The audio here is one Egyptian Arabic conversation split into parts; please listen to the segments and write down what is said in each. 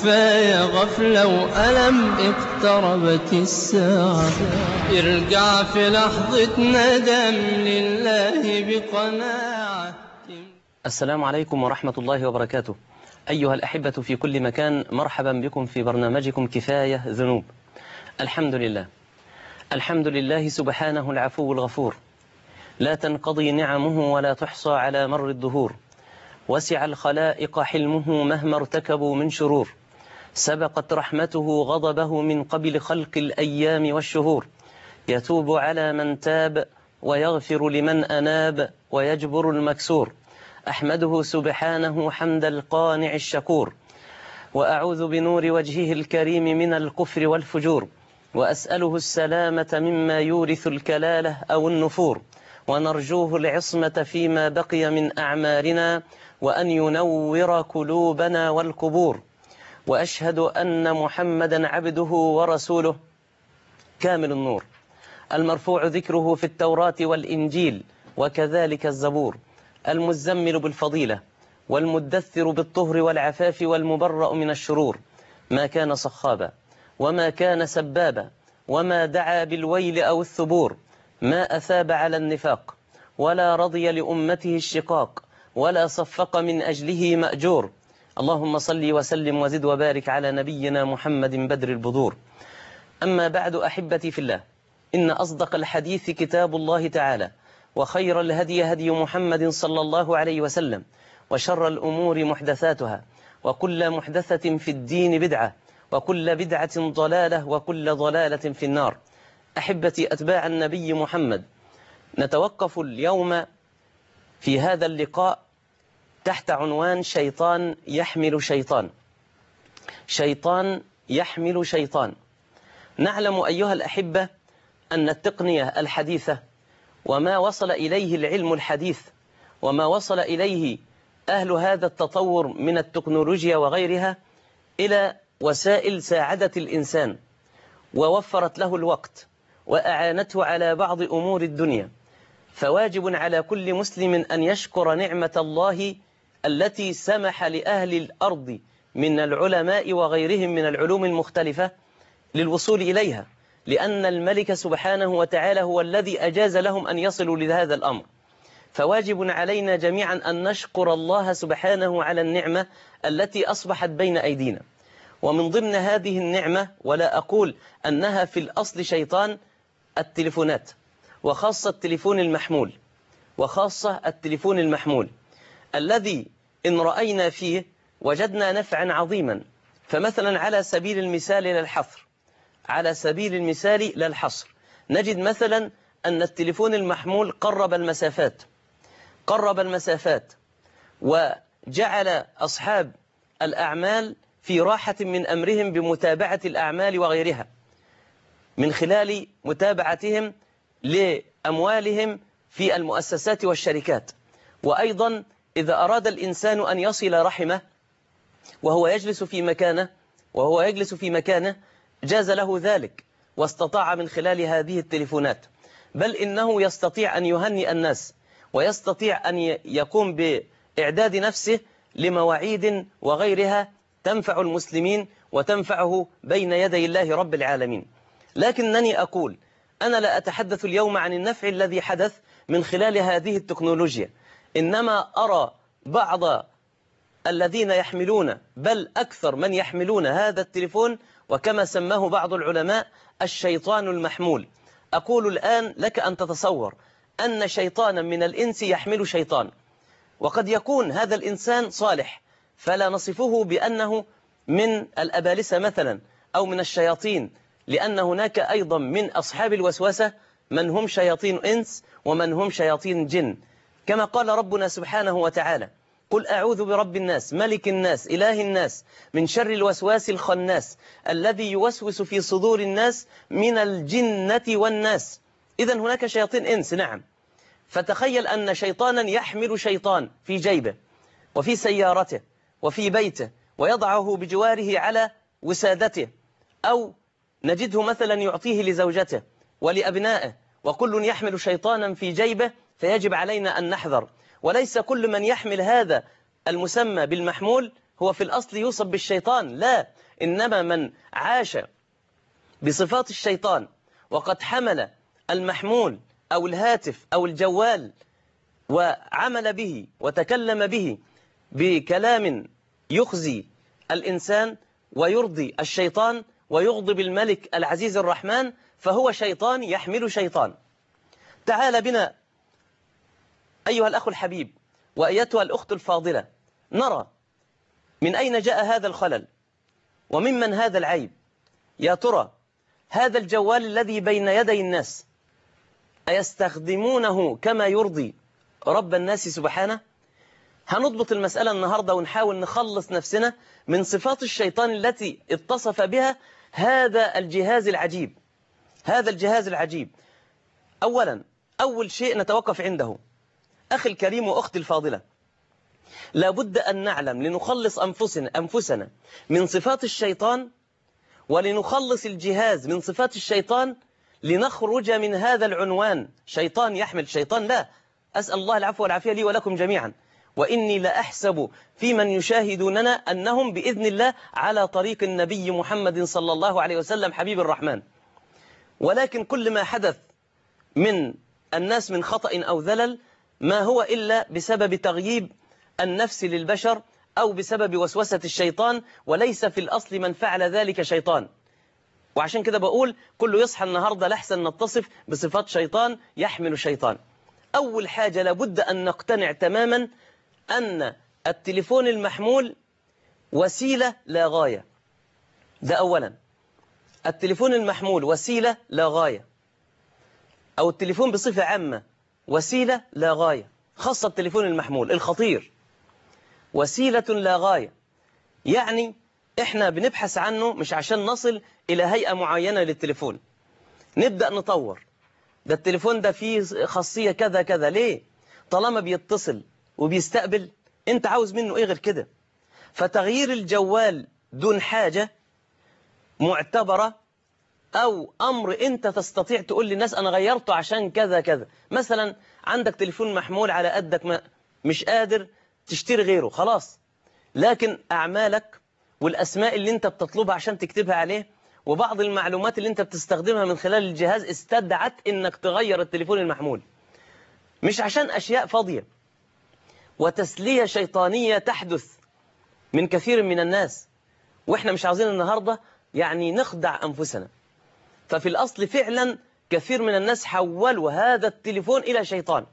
كفاية غفلة وألم اقتربت الساعة ارجع في لحظة ندم لله بقناعة السلام عليكم ورحمة الله وبركاته أيها الأحبة في كل مكان مرحبا بكم في برنامجكم كفاية ذنوب الحمد لله الحمد لله سبحانه العفو الغفور لا تنقضي نعمه ولا تحصى على مر الدهور وسع الخلائق حلمه مهما ارتكبوا من شرور سبقت رحمته غضبه من قبل خلق الأيام والشهور يتوب على من تاب ويغفر لمن أناب ويجبر المكسور أحمده سبحانه حمد القانع الشكور وأعوذ بنور وجهه الكريم من الكفر والفجور وأسأله السلامة مما يورث الكلالة أو النفور ونرجوه العصمة فيما بقي من أعمارنا وأن ينور قلوبنا والقبور وأشهد أن محمدا عبده ورسوله كامل النور المرفوع ذكره في التوراة والإنجيل وكذلك الزبور المزمل بالفضيلة والمدثر بالطهر والعفاف والمبرأ من الشرور ما كان صخابا وما كان سبابا وما دعا بالويل أو الثبور ما أثاب على النفاق ولا رضي لأمته الشقاق ولا صفق من أجله مأجور اللهم صل وسلم وزد وبارك على نبينا محمد بدر البذور أما بعد أحبتي في الله إن أصدق الحديث كتاب الله تعالى وخير الهدي هدي محمد صلى الله عليه وسلم وشر الأمور محدثاتها وكل محدثة في الدين بدعة وكل بدعة ضلالة وكل ضلالة في النار أحبتي أتباع النبي محمد نتوقف اليوم في هذا اللقاء تحت عنوان شيطان يحمل شيطان شيطان يحمل شيطان نعلم أيها الأحبة أن التقنية الحديثة وما وصل إليه العلم الحديث وما وصل إليه أهل هذا التطور من التكنولوجيا وغيرها إلى وسائل ساعدت الإنسان ووفرت له الوقت وأعانته على بعض أمور الدنيا فواجب على كل مسلم أن يشكر نعمة الله التي سمح لأهل الأرض من العلماء وغيرهم من العلوم المختلفة للوصول إليها لأن الملك سبحانه وتعالى هو الذي أجاز لهم أن يصلوا لهذا الأمر فواجب علينا جميعا أن نشكر الله سبحانه على النعمة التي أصبحت بين أيدينا ومن ضمن هذه النعمة ولا أقول أنها في الأصل شيطان التليفونات وخاصة التليفون المحمول وخاصة التليفون المحمول الذي إن رأينا فيه وجدنا نفعا عظيما فمثلا على سبيل المثال للحصر على سبيل المثال للحصر نجد مثلا أن التليفون المحمول قرب المسافات قرب المسافات وجعل أصحاب الأعمال في راحة من أمرهم بمتابعة الأعمال وغيرها من خلال متابعتهم لأموالهم في المؤسسات والشركات وأيضا إذا أراد الإنسان أن يصل رحمه وهو يجلس في مكانه وهو يجلس في مكانه جاز له ذلك واستطاع من خلال هذه التليفونات بل إنه يستطيع أن يهنئ الناس ويستطيع أن يقوم بإعداد نفسه لمواعيد وغيرها تنفع المسلمين وتنفعه بين يدي الله رب العالمين لكنني أقول أنا لا أتحدث اليوم عن النفع الذي حدث من خلال هذه التكنولوجيا إنما أرى بعض الذين يحملون بل أكثر من يحملون هذا التليفون وكما سماه بعض العلماء الشيطان المحمول أقول الآن لك أن تتصور أن شيطانا من الإنس يحمل شيطان وقد يكون هذا الإنسان صالح فلا نصفه بأنه من الأبالسة مثلا أو من الشياطين لأن هناك أيضا من أصحاب الوسوسة من هم شياطين إنس ومن هم شياطين جن كما قال ربنا سبحانه وتعالى قل أعوذ برب الناس ملك الناس إله الناس من شر الوسواس الخناس الذي يوسوس في صدور الناس من الجنة والناس إذا هناك شياطين إنس نعم فتخيل أن شيطانا يحمل شيطان في جيبه وفي سيارته وفي بيته ويضعه بجواره على وسادته أو نجده مثلا يعطيه لزوجته ولأبنائه وكل يحمل شيطانا في جيبه فيجب علينا أن نحذر وليس كل من يحمل هذا المسمى بالمحمول هو في الأصل يوصف بالشيطان لا إنما من عاش بصفات الشيطان وقد حمل المحمول أو الهاتف أو الجوال وعمل به وتكلم به بكلام يخزي الإنسان ويرضي الشيطان ويغضب الملك العزيز الرحمن فهو شيطان يحمل شيطان تعال بنا أيها الأخ الحبيب وأيتها الأخت الفاضلة نرى من أين جاء هذا الخلل وممن هذا العيب يا ترى هذا الجوال الذي بين يدي الناس أيستخدمونه كما يرضي رب الناس سبحانه هنضبط المسألة النهاردة ونحاول نخلص نفسنا من صفات الشيطان التي اتصف بها هذا الجهاز العجيب هذا الجهاز العجيب أولا أول شيء نتوقف عنده أخي الكريم وأختي الفاضلة لابد أن نعلم لنخلص أنفسنا, أنفسنا من صفات الشيطان ولنخلص الجهاز من صفات الشيطان لنخرج من هذا العنوان شيطان يحمل شيطان لا أسأل الله العفو والعافية لي ولكم جميعا وإني لأحسب في من يشاهدوننا أنهم بإذن الله على طريق النبي محمد صلى الله عليه وسلم حبيب الرحمن ولكن كل ما حدث من الناس من خطأ أو ذلل ما هو إلا بسبب تغييب النفس للبشر أو بسبب وسوسة الشيطان وليس في الأصل من فعل ذلك شيطان وعشان كده بقول كله يصحى النهاردة لحسن نتصف بصفات شيطان يحمل شيطان أول حاجة لابد أن نقتنع تماما أن التليفون المحمول وسيلة لا غاية ده أولا التليفون المحمول وسيلة لا غاية أو التليفون بصفة عامة وسيلة لا غاية خاصة التليفون المحمول الخطير وسيلة لا غاية يعني إحنا بنبحث عنه مش عشان نصل إلى هيئة معينة للتليفون نبدأ نطور ده التليفون ده فيه خاصية كذا كذا ليه طالما بيتصل وبيستقبل انت عاوز منه ايه غير كده فتغيير الجوال دون حاجة معتبرة او امر انت تستطيع تقول للناس انا غيرته عشان كذا كذا مثلا عندك تليفون محمول على قدك ما مش قادر تشتري غيره خلاص لكن اعمالك والاسماء اللي انت بتطلبها عشان تكتبها عليه وبعض المعلومات اللي انت بتستخدمها من خلال الجهاز استدعت انك تغير التليفون المحمول مش عشان اشياء فاضية وتسلية شيطانية تحدث من كثير من الناس واحنا مش عاوزين النهاردة يعني نخدع انفسنا ففي الاصل فعلا كثير من الناس حولوا هذا التليفون الى شيطان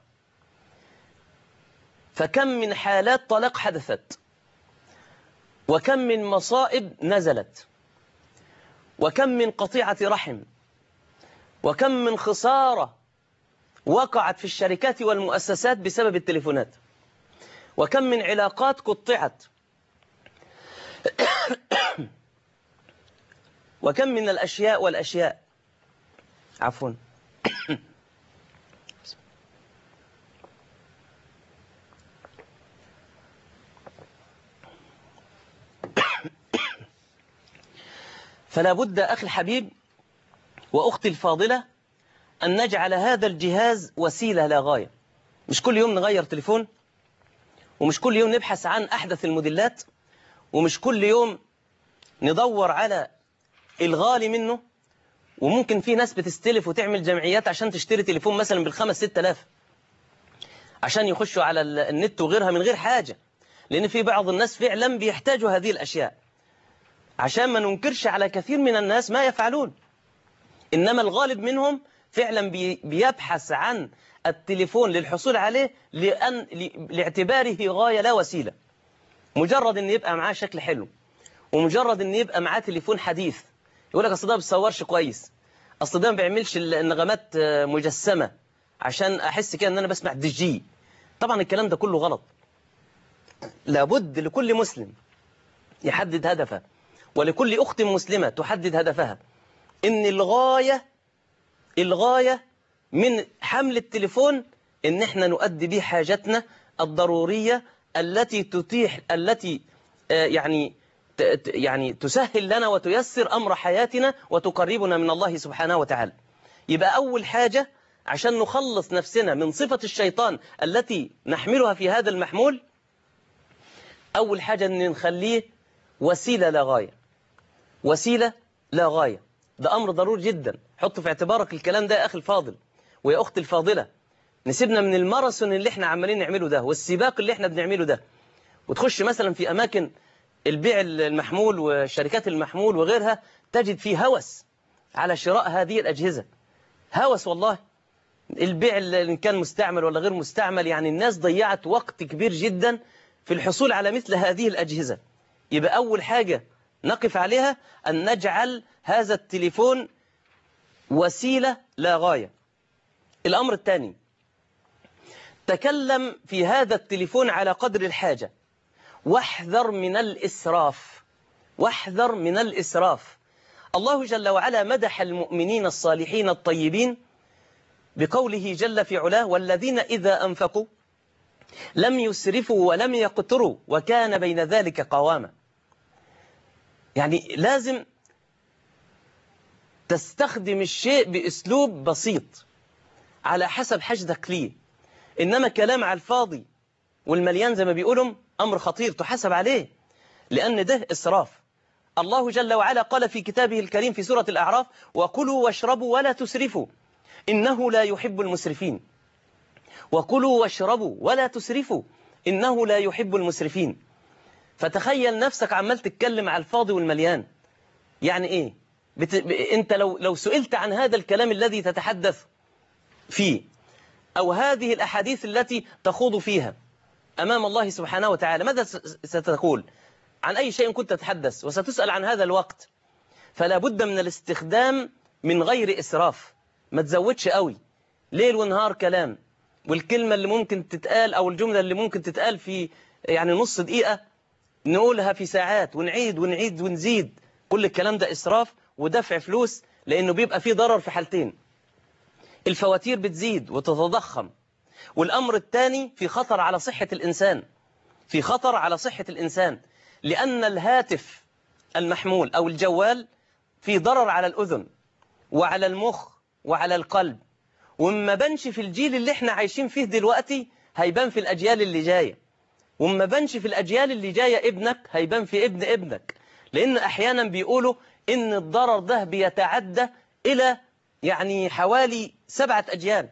فكم من حالات طلاق حدثت وكم من مصائب نزلت وكم من قطيعة رحم وكم من خسارة وقعت في الشركات والمؤسسات بسبب التليفونات وكم من علاقات قطعت وكم من الأشياء والأشياء عفوا فلا بد أخي الحبيب وأختي الفاضلة أن نجعل هذا الجهاز وسيلة لا غاية مش كل يوم نغير تليفون ومش كل يوم نبحث عن أحدث الموديلات ومش كل يوم ندور على الغالي منه وممكن في ناس بتستلف وتعمل جمعيات عشان تشتري تليفون مثلا بالخمس ست الاف عشان يخشوا على النت وغيرها من غير حاجة لأن في بعض الناس فعلا بيحتاجوا هذه الأشياء عشان ما ننكرش على كثير من الناس ما يفعلون إنما الغالب منهم فعلا بي بيبحث عن التليفون للحصول عليه لأن لاعتباره غاية لا وسيلة مجرد أن يبقى معاه شكل حلو ومجرد أن يبقى معاه تليفون حديث يقول لك أصل ده ما بيصورش كويس أصل ده ما بيعملش النغمات مجسمة عشان أحس كده أن أنا بسمع دي جي طبعا الكلام ده كله غلط لابد لكل مسلم يحدد هدفه ولكل أخت مسلمة تحدد هدفها إن الغاية الغاية من حمل التليفون إن إحنا نؤدي به حاجتنا الضرورية التي تتيح التي يعني يعني تسهل لنا وتيسر أمر حياتنا وتقربنا من الله سبحانه وتعالى يبقى أول حاجة عشان نخلص نفسنا من صفة الشيطان التي نحملها في هذا المحمول أول حاجة أن نخليه وسيلة لا غاية وسيلة لا غاية ده أمر ضروري جدا حط في اعتبارك الكلام ده يا أخي الفاضل ويا أختي الفاضلة نسيبنا من الماراثون اللي احنا عمالين نعمله ده والسباق اللي احنا بنعمله ده وتخش مثلا في أماكن البيع المحمول وشركات المحمول وغيرها تجد فيه هوس على شراء هذه الأجهزة هوس والله البيع اللي كان مستعمل ولا غير مستعمل يعني الناس ضيعت وقت كبير جدا في الحصول على مثل هذه الأجهزة يبقى أول حاجة نقف عليها أن نجعل هذا التليفون وسيلة لا غاية الأمر الثاني تكلم في هذا التليفون على قدر الحاجة واحذر من الإسراف واحذر من الإسراف الله جل وعلا مدح المؤمنين الصالحين الطيبين بقوله جل في علاه والذين إذا أنفقوا لم يسرفوا ولم يقتروا وكان بين ذلك قواما يعني لازم تستخدم الشيء بأسلوب بسيط على حسب حاجتك ليه إنما كلام على الفاضي والمليان زي ما بيقولوا أمر خطير تحاسب عليه لأن ده إسراف الله جل وعلا قال في كتابه الكريم في سورة الأعراف وكلوا واشربوا ولا تسرفوا إنه لا يحب المسرفين وكلوا واشربوا ولا تسرفوا إنه لا يحب المسرفين فتخيل نفسك عمال تتكلم على الفاضي والمليان يعني إيه بت... ب... أنت لو... لو سئلت عن هذا الكلام الذي تتحدث فيه أو هذه الأحاديث التي تخوض فيها أمام الله سبحانه وتعالى ماذا ستقول عن أي شيء كنت تتحدث وستسأل عن هذا الوقت فلا بد من الاستخدام من غير إسراف ما تزودش قوي ليل ونهار كلام والكلمة اللي ممكن تتقال أو الجملة اللي ممكن تتقال في يعني نص دقيقة نقولها في ساعات ونعيد ونعيد ونزيد كل الكلام ده إسراف ودفع فلوس لأنه بيبقى فيه ضرر في حالتين الفواتير بتزيد وتتضخم والأمر الثاني في خطر على صحة الإنسان في خطر على صحة الإنسان لأن الهاتف المحمول أو الجوال في ضرر على الأذن وعلى المخ وعلى القلب وما بنش في الجيل اللي احنا عايشين فيه دلوقتي هيبان في الأجيال اللي جاية وما بنش في الأجيال اللي جاية ابنك هيبان في ابن ابنك لأن أحيانا بيقولوا إن الضرر ده بيتعدى إلى يعني حوالي سبعة أجيال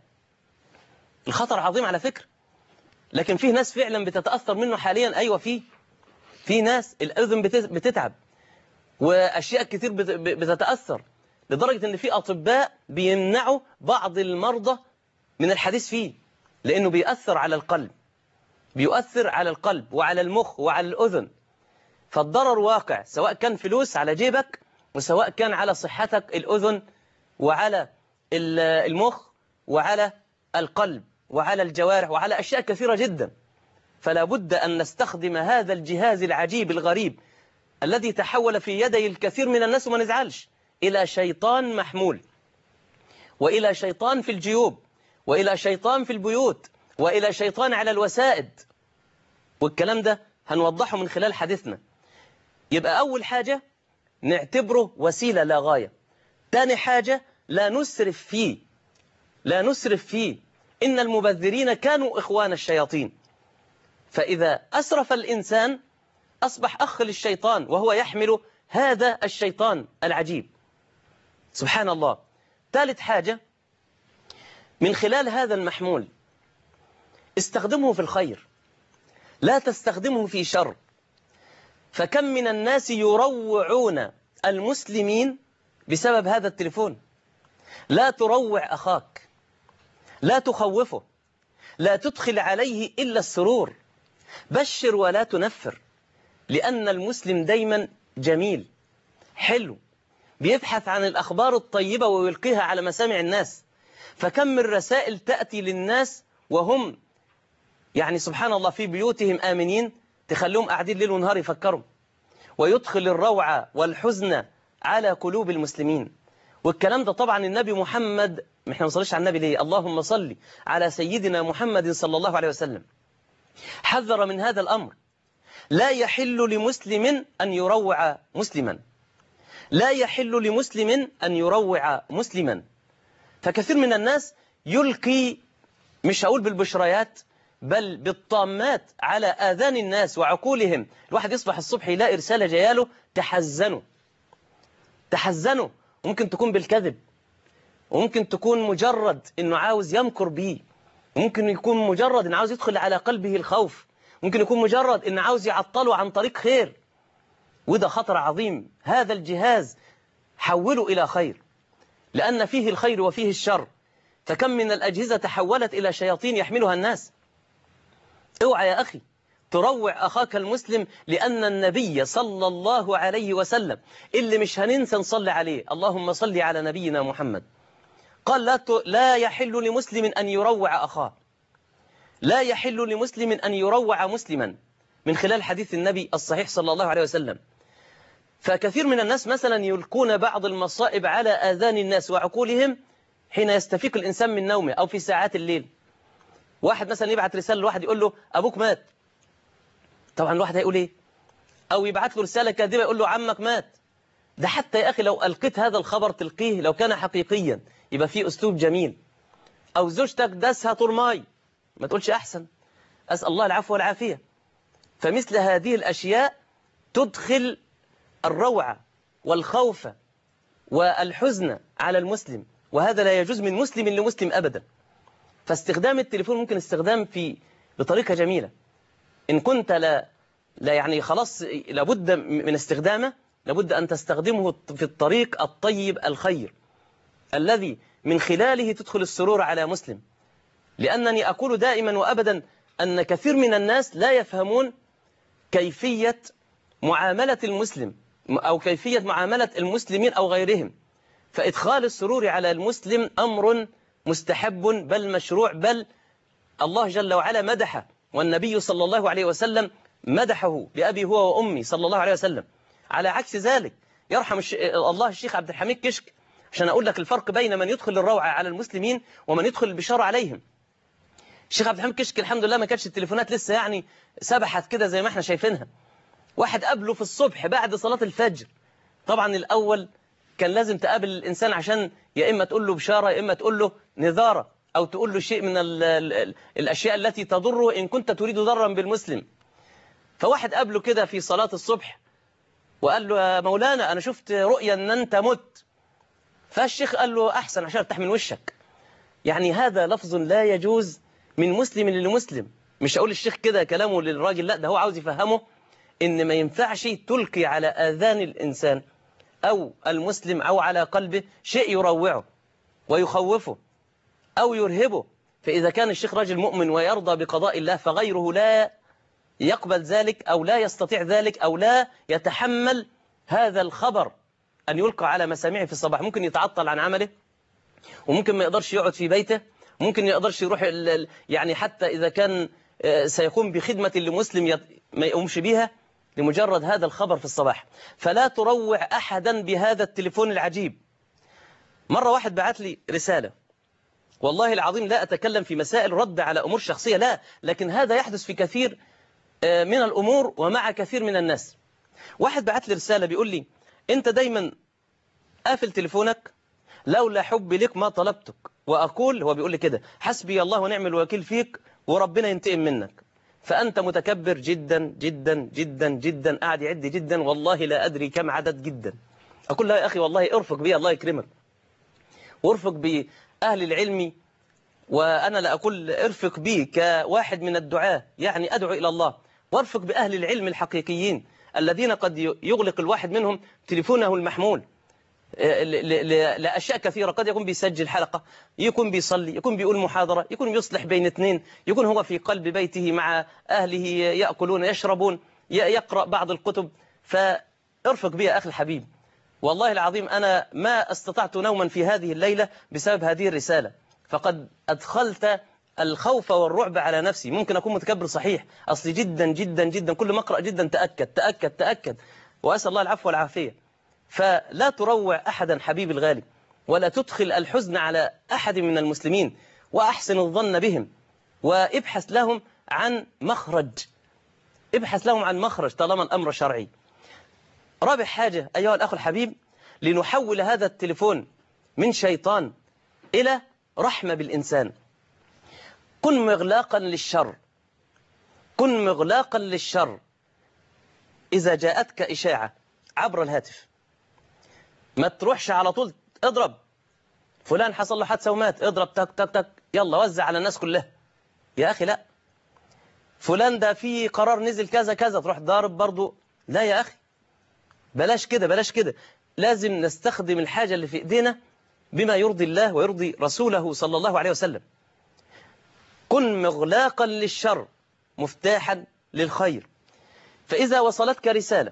الخطر عظيم على فكرة لكن فيه ناس فعلا بتتأثر منه حاليا أيوة فيه في ناس الأذن بتتعب وأشياء كتير بتتأثر لدرجة أن في أطباء بيمنعوا بعض المرضى من الحديث فيه لأنه بيأثر على القلب بيؤثر على القلب وعلى المخ وعلى الأذن فالضرر واقع سواء كان فلوس على جيبك وسواء كان على صحتك الأذن وعلى المخ وعلى القلب وعلى الجوارح وعلى أشياء كثيرة جدا فلا بد أن نستخدم هذا الجهاز العجيب الغريب الذي تحول في يدي الكثير من الناس وما نزعلش إلى شيطان محمول وإلى شيطان في الجيوب وإلى شيطان في البيوت وإلى شيطان على الوسائد والكلام ده هنوضحه من خلال حديثنا يبقى أول حاجة نعتبره وسيلة لا غاية تاني حاجة لا نسرف فيه لا نسرف فيه إن المبذرين كانوا إخوان الشياطين فإذا أسرف الإنسان أصبح أخ للشيطان وهو يحمل هذا الشيطان العجيب سبحان الله ثالث حاجة من خلال هذا المحمول استخدمه في الخير لا تستخدمه في شر فكم من الناس يروعون المسلمين بسبب هذا التليفون لا تروع أخاك لا تخوفه لا تدخل عليه إلا السرور بشر ولا تنفر لأن المسلم دايما جميل حلو بيبحث عن الأخبار الطيبة ويلقيها على مسامع الناس فكم من رسائل تأتي للناس وهم يعني سبحان الله في بيوتهم آمنين تخليهم قاعدين ليل ونهار يفكروا ويدخل الروعة والحزن على قلوب المسلمين والكلام ده طبعا النبي محمد احنا ما نصليش على النبي ليه اللهم صل على سيدنا محمد صلى الله عليه وسلم حذر من هذا الأمر لا يحل لمسلم أن يروع مسلما لا يحل لمسلم أن يروع مسلما فكثير من الناس يلقي مش هقول بالبشريات بل بالطامات على آذان الناس وعقولهم الواحد يصبح الصبح يلاقي رسالة جاياله تحزنوا تحزنوا ممكن تكون بالكذب وممكن تكون مجرد انه عاوز يمكر بيه وممكن يكون مجرد انه عاوز يدخل على قلبه الخوف ممكن يكون مجرد انه عاوز يعطله عن طريق خير وده خطر عظيم هذا الجهاز حوله إلى خير لأن فيه الخير وفيه الشر فكم من الأجهزة تحولت إلى شياطين يحملها الناس اوعى يا أخي تروع أخاك المسلم لأن النبي صلى الله عليه وسلم اللي مش هننسى نصلي عليه اللهم صل على نبينا محمد قال لا, ت... لا يحل لمسلم أن يروع أخاه لا يحل لمسلم أن يروع مسلما من خلال حديث النبي الصحيح صلى الله عليه وسلم فكثير من الناس مثلا يلقون بعض المصائب على آذان الناس وعقولهم حين يستفيق الإنسان من نومه أو في ساعات الليل واحد مثلا يبعت رسالة لواحد يقول له أبوك مات طبعا الواحد هيقول إيه أو يبعت له رسالة كاذبة يقول له عمك مات ده حتى يا أخي لو ألقيت هذا الخبر تلقيه لو كان حقيقيا يبقى فيه أسلوب جميل أو زوجتك دسها طرماي ما تقولش أحسن أسأل الله العفو والعافية فمثل هذه الأشياء تدخل الروعة والخوف والحزن على المسلم وهذا لا يجوز من مسلم لمسلم أبدا فاستخدام التليفون ممكن استخدام في بطريقة جميلة إن كنت لا, لا يعني خلاص لابد من استخدامه لابد أن تستخدمه في الطريق الطيب الخير الذي من خلاله تدخل السرور على مسلم لأنني أقول دائما وأبدا أن كثير من الناس لا يفهمون كيفية معاملة المسلم أو كيفية معاملة المسلمين أو غيرهم فإدخال السرور على المسلم أمر مستحب بل مشروع بل الله جل وعلا مدحه والنبي صلى الله عليه وسلم مدحه بأبي هو وأمي صلى الله عليه وسلم على عكس ذلك يرحم الش... الله الشيخ عبد الحميد كشك عشان أقول لك الفرق بين من يدخل الروعة على المسلمين ومن يدخل البشارة عليهم الشيخ عبد الحميد كشك الحمد لله ما كانتش التليفونات لسه يعني سبحت كده زي ما احنا شايفينها واحد قابله في الصبح بعد صلاة الفجر طبعا الأول كان لازم تقابل الإنسان عشان يا إما تقول له بشارة يا إما تقول له نذارة أو تقول له شيء من ال ال الأشياء التي تضره إن كنت تريد ضرا بالمسلم فواحد قابله كده في صلاة الصبح وقال له يا مولانا أنا شفت رؤيا أن أنت مت فالشيخ قال له أحسن عشان ارتاح من وشك يعني هذا لفظ لا يجوز من مسلم لمسلم مش أقول الشيخ كده كلامه للراجل لا ده هو عاوز يفهمه إن ما ينفعش تلقي على آذان الإنسان أو المسلم أو على قلبه شيء يروعه ويخوفه أو يرهبه فإذا كان الشيخ راجل مؤمن ويرضى بقضاء الله فغيره لا يقبل ذلك أو لا يستطيع ذلك أو لا يتحمل هذا الخبر أن يلقى على مسامعه في الصباح ممكن يتعطل عن عمله وممكن ما يقدرش يقعد في بيته ممكن ما يقدرش يروح يعني حتى إذا كان سيقوم بخدمة لمسلم ما يقومش بيها لمجرد هذا الخبر في الصباح فلا تروع أحدا بهذا التليفون العجيب مرة واحد بعت لي رسالة والله العظيم لا أتكلم في مسائل رد على أمور شخصية لا لكن هذا يحدث في كثير من الأمور ومع كثير من الناس واحد بعت لي رسالة بيقول لي أنت دايما قافل تليفونك لولا حبي لك ما طلبتك وأقول هو بيقول لي كده حسبي الله ونعم الوكيل فيك وربنا ينتقم منك فأنت متكبر جدا جدا جدا جدا قاعد يعد جدا والله لا أدري كم عدد جدا أقول له يا أخي والله ارفق بي الله يكرمك وارفق بأهل العلم وأنا لا أقول ارفق بي كواحد من الدعاة يعني أدعو إلى الله وارفق بأهل العلم الحقيقيين الذين قد يغلق الواحد منهم تليفونه المحمول لأشياء كثيرة قد يكون بيسجل حلقة يكون بيصلي يكون بيقول محاضرة يكون بيصلح بين اثنين يكون هو في قلب بيته مع أهله يأكلون يشربون يقرأ بعض الكتب فارفق بي يا أخي الحبيب والله العظيم أنا ما استطعت نوما في هذه الليلة بسبب هذه الرسالة فقد أدخلت الخوف والرعب على نفسي ممكن أكون متكبر صحيح أصلي جدا جدا جدا كل ما أقرأ جدا تأكد تأكد تأكد وأسأل الله العفو والعافية فلا تروع أحدا حبيب الغالي ولا تدخل الحزن على أحد من المسلمين وأحسن الظن بهم وابحث لهم عن مخرج ابحث لهم عن مخرج طالما الأمر شرعي رابع حاجة أيها الأخ الحبيب لنحول هذا التليفون من شيطان إلى رحمة بالإنسان كن مغلاقا للشر كن مغلاقا للشر إذا جاءتك إشاعة عبر الهاتف ما تروحش على طول اضرب فلان حصل له حادثة ومات اضرب تك تك تك يلا وزع على الناس كلها يا أخي لا فلان ده في قرار نزل كذا كذا تروح ضارب برضو لا يا أخي بلاش كده بلاش كده لازم نستخدم الحاجة اللي في إيدينا بما يرضي الله ويرضي رسوله صلى الله عليه وسلم كن مغلاقا للشر مفتاحا للخير فإذا وصلتك رسالة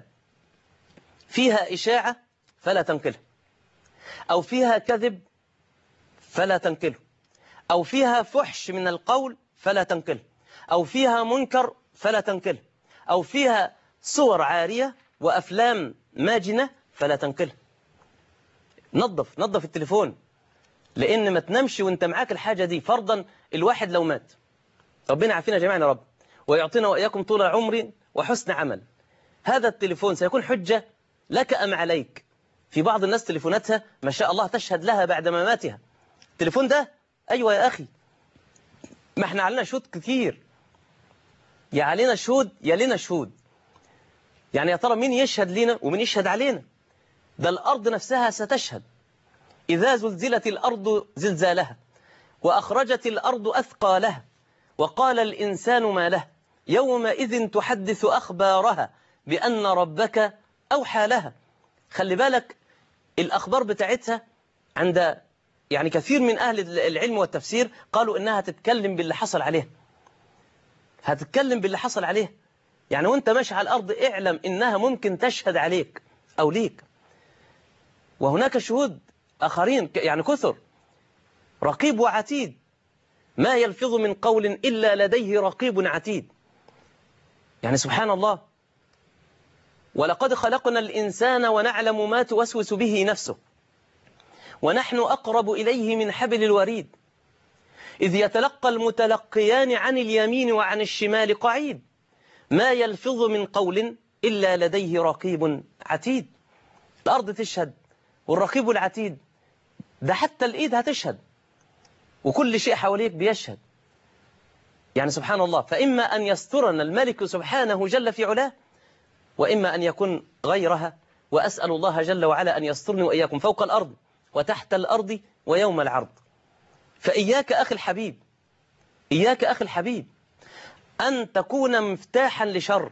فيها إشاعة فلا تنقلها أو فيها كذب فلا تنقله أو فيها فحش من القول فلا تنقله أو فيها منكر فلا تنقله أو فيها صور عارية وأفلام ماجنة فلا تنقلها نظف نظف التليفون لأن ما تنامش وانت معاك الحاجة دي فرضا الواحد لو مات ربنا عافينا جميعا يا رب ويعطينا وإياكم طول عمر وحسن عمل هذا التليفون سيكون حجة لك أم عليك في بعض الناس تليفوناتها ما شاء الله تشهد لها بعد مماتها التليفون ده أيوة يا أخي ما احنا علينا شهود كتير يا علينا شهود يا لنا شهود يعني يا ترى مين يشهد لنا ومين يشهد علينا ده الأرض نفسها ستشهد إذا زلزلت الأرض زلزالها وأخرجت الأرض أثقالها وقال الإنسان ما له يومئذ تحدث أخبارها بأن ربك أوحى لها خلي بالك الأخبار بتاعتها عند يعني كثير من أهل العلم والتفسير قالوا إنها تتكلم باللي حصل عليها هتتكلم باللي حصل عليها يعني وانت ماشي على الأرض اعلم إنها ممكن تشهد عليك أو ليك وهناك شهود آخرين يعني كثر رقيب وعتيد ما يلفظ من قول إلا لديه رقيب عتيد يعني سبحان الله ولقد خلقنا الإنسان ونعلم ما توسوس به نفسه ونحن أقرب إليه من حبل الوريد إذ يتلقى المتلقيان عن اليمين وعن الشمال قعيد ما يلفظ من قول إلا لديه رقيب عتيد الأرض تشهد والرقيب العتيد ده حتى الإيد هتشهد وكل شيء حواليك بيشهد يعني سبحان الله فإما أن يسترنا الملك سبحانه جل في علاه وإما أن يكون غيرها وأسأل الله جل وعلا أن يسترني وإياكم فوق الأرض وتحت الأرض ويوم العرض فإياك أخي الحبيب إياك أخي الحبيب أن تكون مفتاحا لشر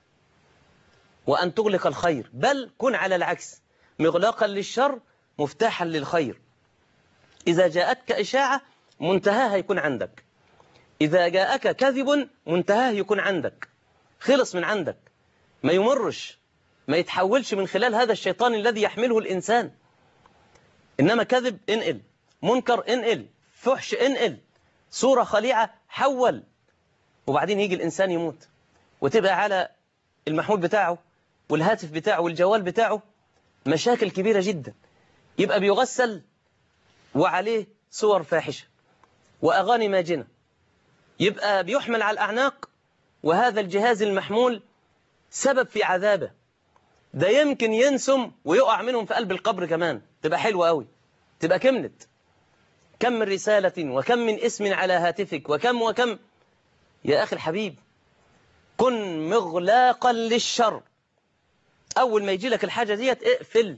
وأن تغلق الخير بل كن على العكس مغلاقا للشر مفتاحا للخير إذا جاءتك إشاعة منتهاها يكون عندك إذا جاءك كذب منتهاه يكون عندك خلص من عندك ما يمرش ما يتحولش من خلال هذا الشيطان الذي يحمله الإنسان إنما كذب انقل منكر انقل فحش انقل صورة خليعة حول وبعدين يجي الإنسان يموت وتبقى على المحمول بتاعه والهاتف بتاعه والجوال بتاعه مشاكل كبيرة جدا يبقى بيغسل وعليه صور فاحشة وأغاني ماجنة يبقى بيحمل على الأعناق وهذا الجهاز المحمول سبب في عذابه ده يمكن ينسم ويقع منهم في قلب القبر كمان تبقى حلوة قوي تبقى كملت كم من رسالة وكم من اسم على هاتفك وكم وكم يا أخي الحبيب كن مغلاقا للشر أول ما يجي لك الحاجة ديت اقفل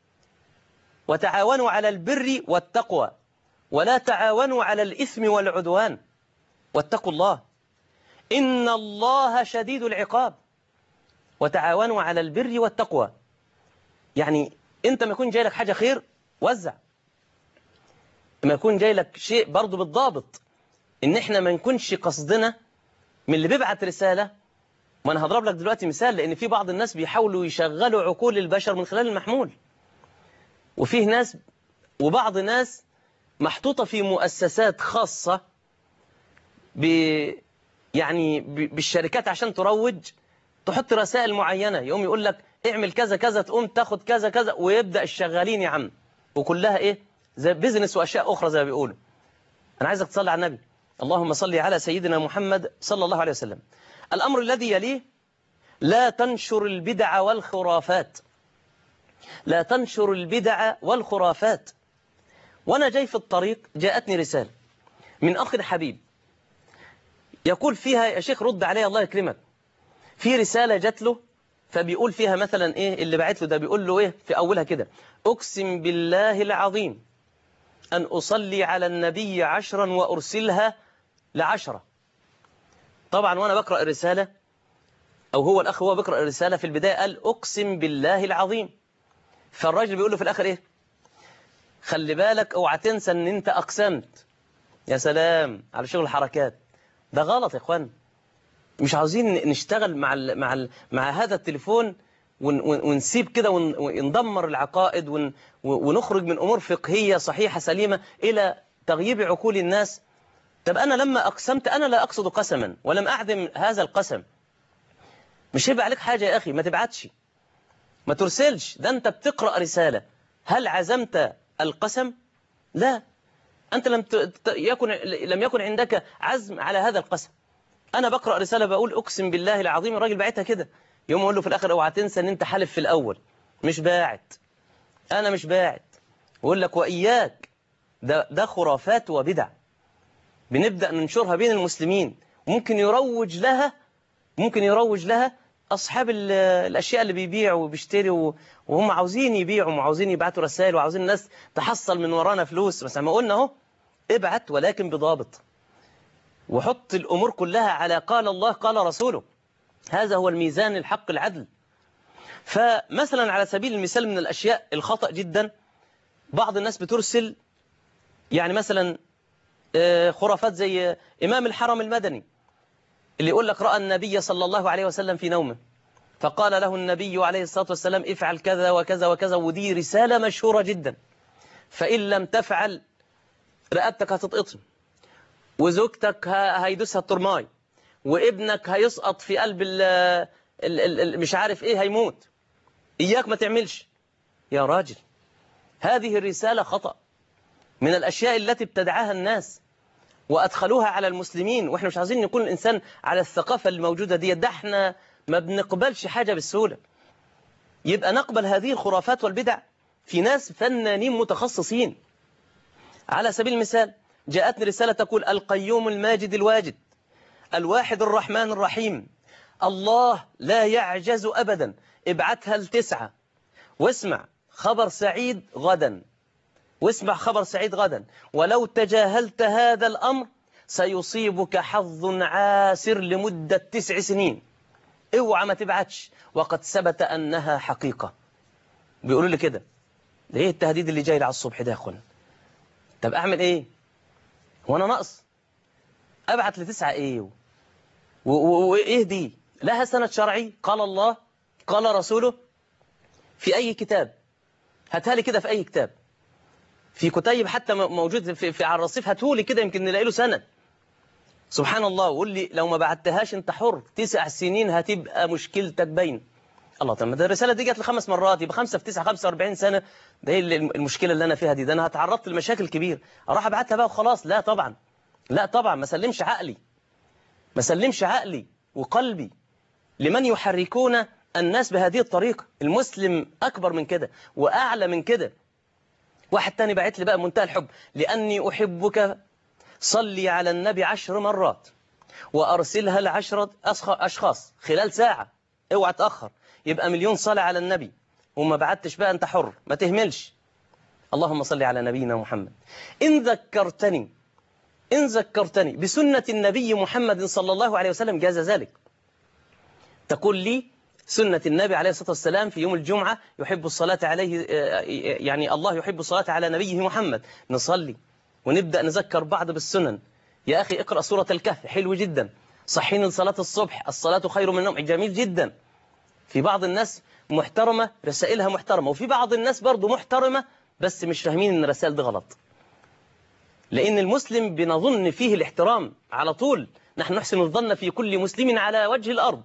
وتعاونوا على البر والتقوى ولا تعاونوا على الإثم والعدوان واتقوا الله إن الله شديد العقاب وتعاونوا على البر والتقوى يعني انت ما يكون جاي لك حاجة خير وزع ما يكون جاي لك شيء برضه بالضابط ان احنا ما نكونش قصدنا من اللي بيبعت رسالة ما انا هضرب لك دلوقتي مثال لان في بعض الناس بيحاولوا يشغلوا عقول البشر من خلال المحمول وفيه ناس وبعض ناس محطوطة في مؤسسات خاصة ب يعني بالشركات عشان تروج تحط رسائل معينة يقوم يقول لك اعمل كذا كذا تقوم تاخد كذا كذا ويبدأ الشغالين يا عم وكلها ايه زي بيزنس واشياء اخرى زي ما بيقولوا انا عايزك تصلي على النبي اللهم صل على سيدنا محمد صلى الله عليه وسلم الامر الذي يليه لا تنشر البدع والخرافات لا تنشر البدع والخرافات وانا جاي في الطريق جاءتني رسالة من اخ حبيب يقول فيها يا شيخ رد عليها الله يكرمك في رسالة جات له فبيقول فيها مثلا ايه اللي بعت له ده بيقول له ايه في اولها كده اقسم بالله العظيم ان اصلي على النبي عشرا وارسلها لعشرة طبعا وانا بقرأ الرسالة او هو الاخ هو بيقرأ الرسالة في البداية قال اقسم بالله العظيم فالراجل بيقول له في الاخر ايه خلي بالك اوعى تنسى ان انت اقسمت يا سلام على شغل الحركات ده غلط يا اخوان مش عاوزين نشتغل مع ال مع ال مع هذا التليفون ون ون ونسيب كده ون وندمر العقائد ون ونخرج من امور فقهيه صحيحه سليمه الى تغييب عقول الناس طب انا لما اقسمت انا لا اقصد قسما ولم اعدم هذا القسم مش هيبقى عليك حاجه يا اخي ما تبعتش ما ترسلش ده انت بتقرا رساله هل عزمت القسم لا انت لم يكن لم يكن عندك عزم على هذا القسم انا بقرا رساله بقول اقسم بالله العظيم الراجل باعتها كده يوم اقول له في الاخر اوعى تنسى ان انت حالف في الاول مش باعت انا مش باعت واقول لك واياك ده ده خرافات وبدع بنبدا ننشرها بين المسلمين وممكن يروج لها ممكن يروج لها اصحاب الاشياء اللي بيبيعوا وبيشتروا وهم عاوزين يبيعوا وعاوزين يبعتوا رسائل وعاوزين الناس تحصل من ورانا فلوس بس ما قلنا اهو ابعت ولكن بضابط وحط الأمور كلها على قال الله قال رسوله هذا هو الميزان الحق العدل فمثلا على سبيل المثال من الأشياء الخطأ جدا بعض الناس بترسل يعني مثلا خرافات زي إمام الحرم المدني اللي يقول لك رأى النبي صلى الله عليه وسلم في نومه فقال له النبي عليه الصلاة والسلام افعل كذا وكذا وكذا ودي رسالة مشهورة جدا فإن لم تفعل رقبتك هتتقطم وزوجتك هيدوسها الترماي وابنك هيسقط في قلب ال ال ال مش عارف ايه هيموت اياك ما تعملش يا راجل هذه الرسالة خطأ من الأشياء التي ابتدعها الناس وأدخلوها على المسلمين وإحنا مش عايزين نكون الإنسان على الثقافة الموجودة دي ده إحنا ما بنقبلش حاجة بالسهولة يبقى نقبل هذه الخرافات والبدع في ناس فنانين متخصصين على سبيل المثال جاءتني رسالة تقول القيوم الماجد الواجد الواحد الرحمن الرحيم الله لا يعجز أبدا ابعتها لتسعة واسمع خبر سعيد غدا واسمع خبر سعيد غدا ولو تجاهلت هذا الأمر سيصيبك حظ عاسر لمدة تسع سنين اوعى ما تبعتش وقد ثبت أنها حقيقة بيقولوا لي كده ده ايه التهديد اللي جاي لي على الصبح ده يا اخوانا طب اعمل ايه هو انا ناقص ابعت لتسعة ايه وايه دي لها سند شرعي قال الله قال رسوله في اي كتاب هاتها لي كده في اي كتاب في كتيب حتى موجود في, في على الرصيف هاتهولي كده يمكن نلاقي له سند سبحان الله وقول لي لو ما بعتهاش انت حر تسع سنين هتبقى مشكلتك باينه الله طب ده الرساله دي جت لخمس مرات يبقى خمسة في تسعة 45 سنه ده ايه المشكله اللي انا فيها دي ده انا اتعرضت لمشاكل كبير اروح ابعتها بقى وخلاص لا طبعا لا طبعا ما سلمش عقلي ما سلمش عقلي وقلبي لمن يحركون الناس بهذه الطريقه المسلم اكبر من كده واعلى من كده واحد تاني بعت لي بقى منتهى الحب لاني احبك صلي على النبي عشر مرات وارسلها لعشرة اشخاص خلال ساعه اوعى تاخر يبقى مليون صلاة على النبي وما بعتش بقى أنت حر ما تهملش اللهم صل على نبينا محمد إن ذكرتني إن ذكرتني بسنة النبي محمد صلى الله عليه وسلم جاز ذلك تقول لي سنة النبي عليه الصلاة والسلام في يوم الجمعة يحب الصلاة عليه يعني الله يحب الصلاة على نبيه محمد نصلي ونبدأ نذكر بعض بالسنن يا أخي اقرأ سورة الكهف حلو جدا صحين صلاة الصبح الصلاة خير من النوم جميل جدا في بعض الناس محترمة رسائلها محترمة وفي بعض الناس برضو محترمة بس مش فاهمين ان الرسائل دي غلط لأن المسلم بنظن فيه الاحترام على طول نحن نحسن الظن في كل مسلم على وجه الأرض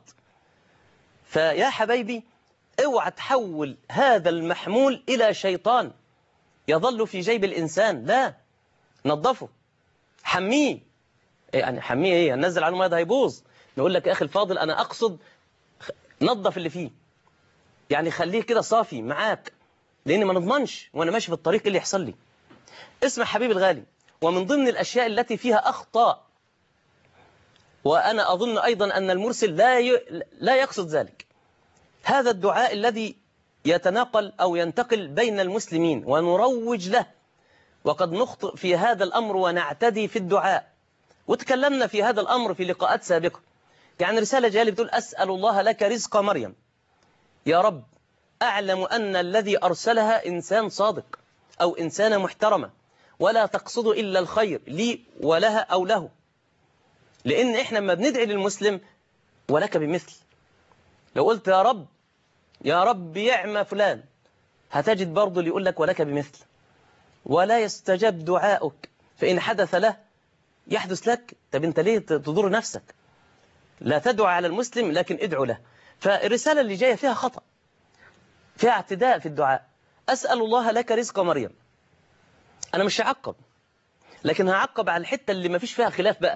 فيا حبايبي اوعى تحول هذا المحمول إلى شيطان يظل في جيب الإنسان لا نظفه حميه يعني حميه ايه هننزل عنه ميه هيبوظ نقول لك يا أخي الفاضل أنا أقصد نظف اللي فيه يعني خليه كده صافي معاك لأن ما نضمنش وأنا ماشي في الطريق اللي يحصل لي اسمع حبيبي الغالي ومن ضمن الأشياء التي فيها أخطاء وأنا أظن أيضا أن المرسل لا ي... لا يقصد ذلك هذا الدعاء الذي يتناقل أو ينتقل بين المسلمين ونروج له وقد نخطئ في هذا الأمر ونعتدي في الدعاء وتكلمنا في هذا الأمر في لقاءات سابقة يعني رسالة جالي بتقول أسأل الله لك رزق مريم يا رب أعلم أن الذي أرسلها إنسان صادق أو إنسانة محترمة ولا تقصد إلا الخير لي ولها أو له لأن إحنا ما بندعي للمسلم ولك بمثل لو قلت يا رب يا رب يعمى فلان هتجد برضه اللي يقول لك ولك بمثل ولا يستجاب دعاؤك فإن حدث له يحدث لك طب أنت ليه تضر نفسك لا تدعو على المسلم لكن ادعو له فالرسالة اللي جاية فيها خطأ فيها اعتداء في الدعاء أسأل الله لك رزق مريم أنا مش هعقب لكن هعقب على الحتة اللي ما فيش فيها خلاف بقى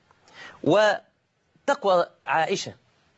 وتقوى عائشة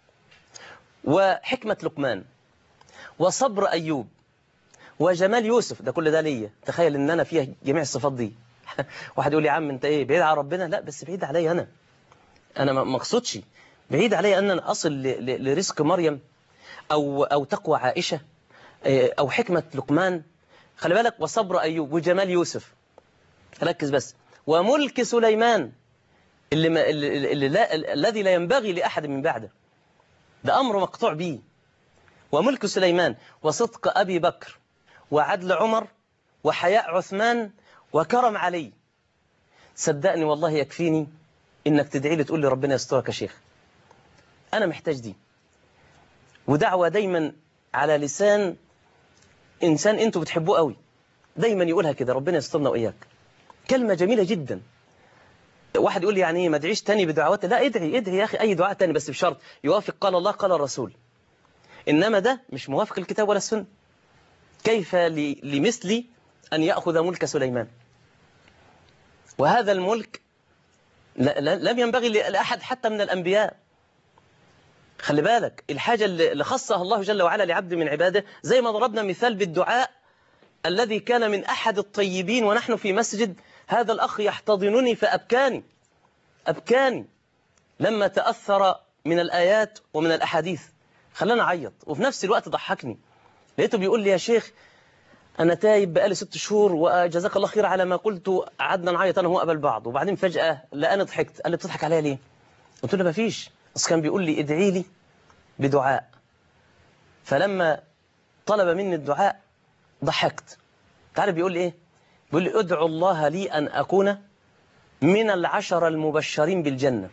وحكمة لقمان وصبر أيوب وجمال يوسف ده كل ده ليا تخيل ان انا فيها جميع الصفات دي واحد يقول لي يا عم انت ايه بعيد عن ربنا لا بس بعيد عليا انا انا ما اقصدش بعيد عليا ان انا اصل لرزق مريم او او تقوى عائشه او حكمه لقمان خلي بالك وصبر ايوب وجمال يوسف ركز بس وملك سليمان اللي, ما اللي, اللي لا الذي لا ينبغي لاحد من بعده ده امر مقطوع به وملك سليمان وصدق ابي بكر وعدل عمر وحياء عثمان وكرم علي صدقني والله يكفيني انك تدعي لي تقول لي ربنا يسترك يا شيخ انا محتاج دي ودعوة دايما على لسان انسان انتوا بتحبوه قوي دايما يقولها كده ربنا يسترنا واياك كلمة جميلة جدا واحد يقول لي يعني ايه ما ادعيش تاني بدعوات لا ادعي ادعي يا اخي اي دعاء تاني بس بشرط يوافق قال الله قال الرسول انما ده مش موافق الكتاب ولا السنه كيف لمثلي أن يأخذ ملك سليمان وهذا الملك لم ينبغي لأحد حتى من الأنبياء خلي بالك الحاجة اللي خصها الله جل وعلا لعبد من عباده زي ما ضربنا مثال بالدعاء الذي كان من أحد الطيبين ونحن في مسجد هذا الأخ يحتضنني فأبكاني أبكاني لما تأثر من الآيات ومن الأحاديث خلاني أعيط وفي نفس الوقت ضحكني لقيته بيقول لي يا شيخ أنا تايب بقالي ست شهور وجزاك الله خير على ما قلت قعدنا نعيط أنا وهو قبل بعض وبعدين فجأة لقاني ضحكت قال لي بتضحك عليا ليه؟ قلت له ما فيش بس كان بيقول لي ادعي لي بدعاء فلما طلب مني الدعاء ضحكت تعالى بيقول لي إيه؟ بيقول لي ادعو الله لي أن أكون من العشرة المبشرين بالجنة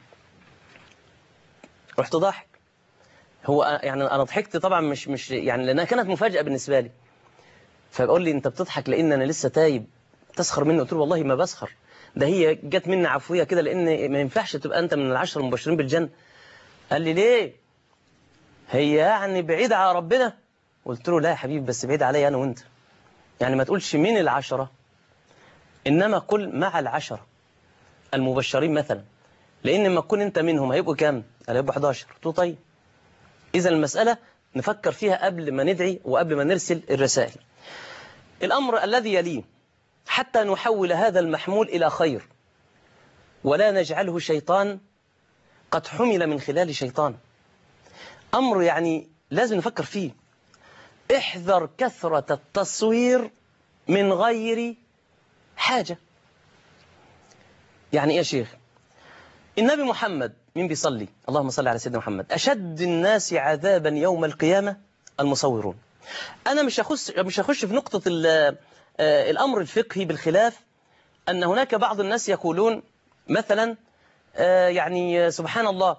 رحت ضاحك هو يعني انا ضحكت طبعا مش مش يعني لانها كانت مفاجاه بالنسبه لي فبقول لي انت بتضحك لان انا لسه تايب تسخر مني قلت له والله ما بسخر ده هي جت مني عفويه كده لان ما ينفعش تبقى انت من العشر المبشرين بالجنه قال لي ليه هي يعني بعيد على ربنا قلت له لا يا حبيبي بس بعيد عليا انا وانت يعني ما تقولش من العشره انما قل مع العشره المبشرين مثلا لان لما تكون انت منهم هيبقوا كام هيبقوا 11 قلت له طيب إذا المسألة نفكر فيها قبل ما ندعي وقبل ما نرسل الرسائل الأمر الذي يليه حتى نحول هذا المحمول إلى خير ولا نجعله شيطان قد حمل من خلال شيطان أمر يعني لازم نفكر فيه احذر كثرة التصوير من غير حاجة يعني إيه يا شيخ النبي محمد مين بيصلي اللهم صل على سيدنا محمد أشد الناس عذابا يوم القيامة المصورون أنا مش هخش مش هخش في نقطة الأمر الفقهي بالخلاف أن هناك بعض الناس يقولون مثلا يعني سبحان الله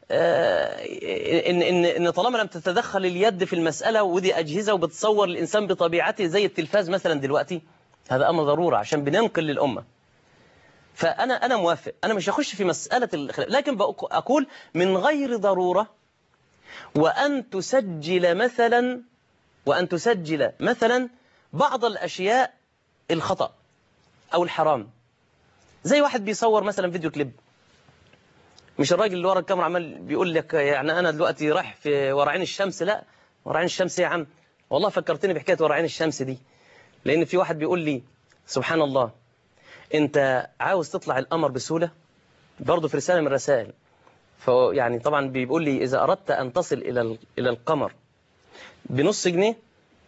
إن إن إن طالما لم تتدخل اليد في المسألة ودي أجهزة وبتصور الإنسان بطبيعته زي التلفاز مثلا دلوقتي هذا أمر ضرورة عشان بننقل للأمة فأنا أنا موافق أنا مش هخش في مسألة الخلاف لكن أقول من غير ضرورة وأن تسجل مثلا وأن تسجل مثلا بعض الأشياء الخطأ أو الحرام زي واحد بيصور مثلا فيديو كليب مش الراجل اللي ورا الكاميرا عمال بيقول لك يعني أنا دلوقتي رايح في ورا عين الشمس لا ورا عين الشمس يا عم والله فكرتني بحكاية ورا عين الشمس دي لأن في واحد بيقول لي سبحان الله انت عاوز تطلع القمر بسهولة برضه في رسالة من الرسائل فيعني طبعا بيقول لي إذا أردت أن تصل إلى ال- إلى القمر بنص جنيه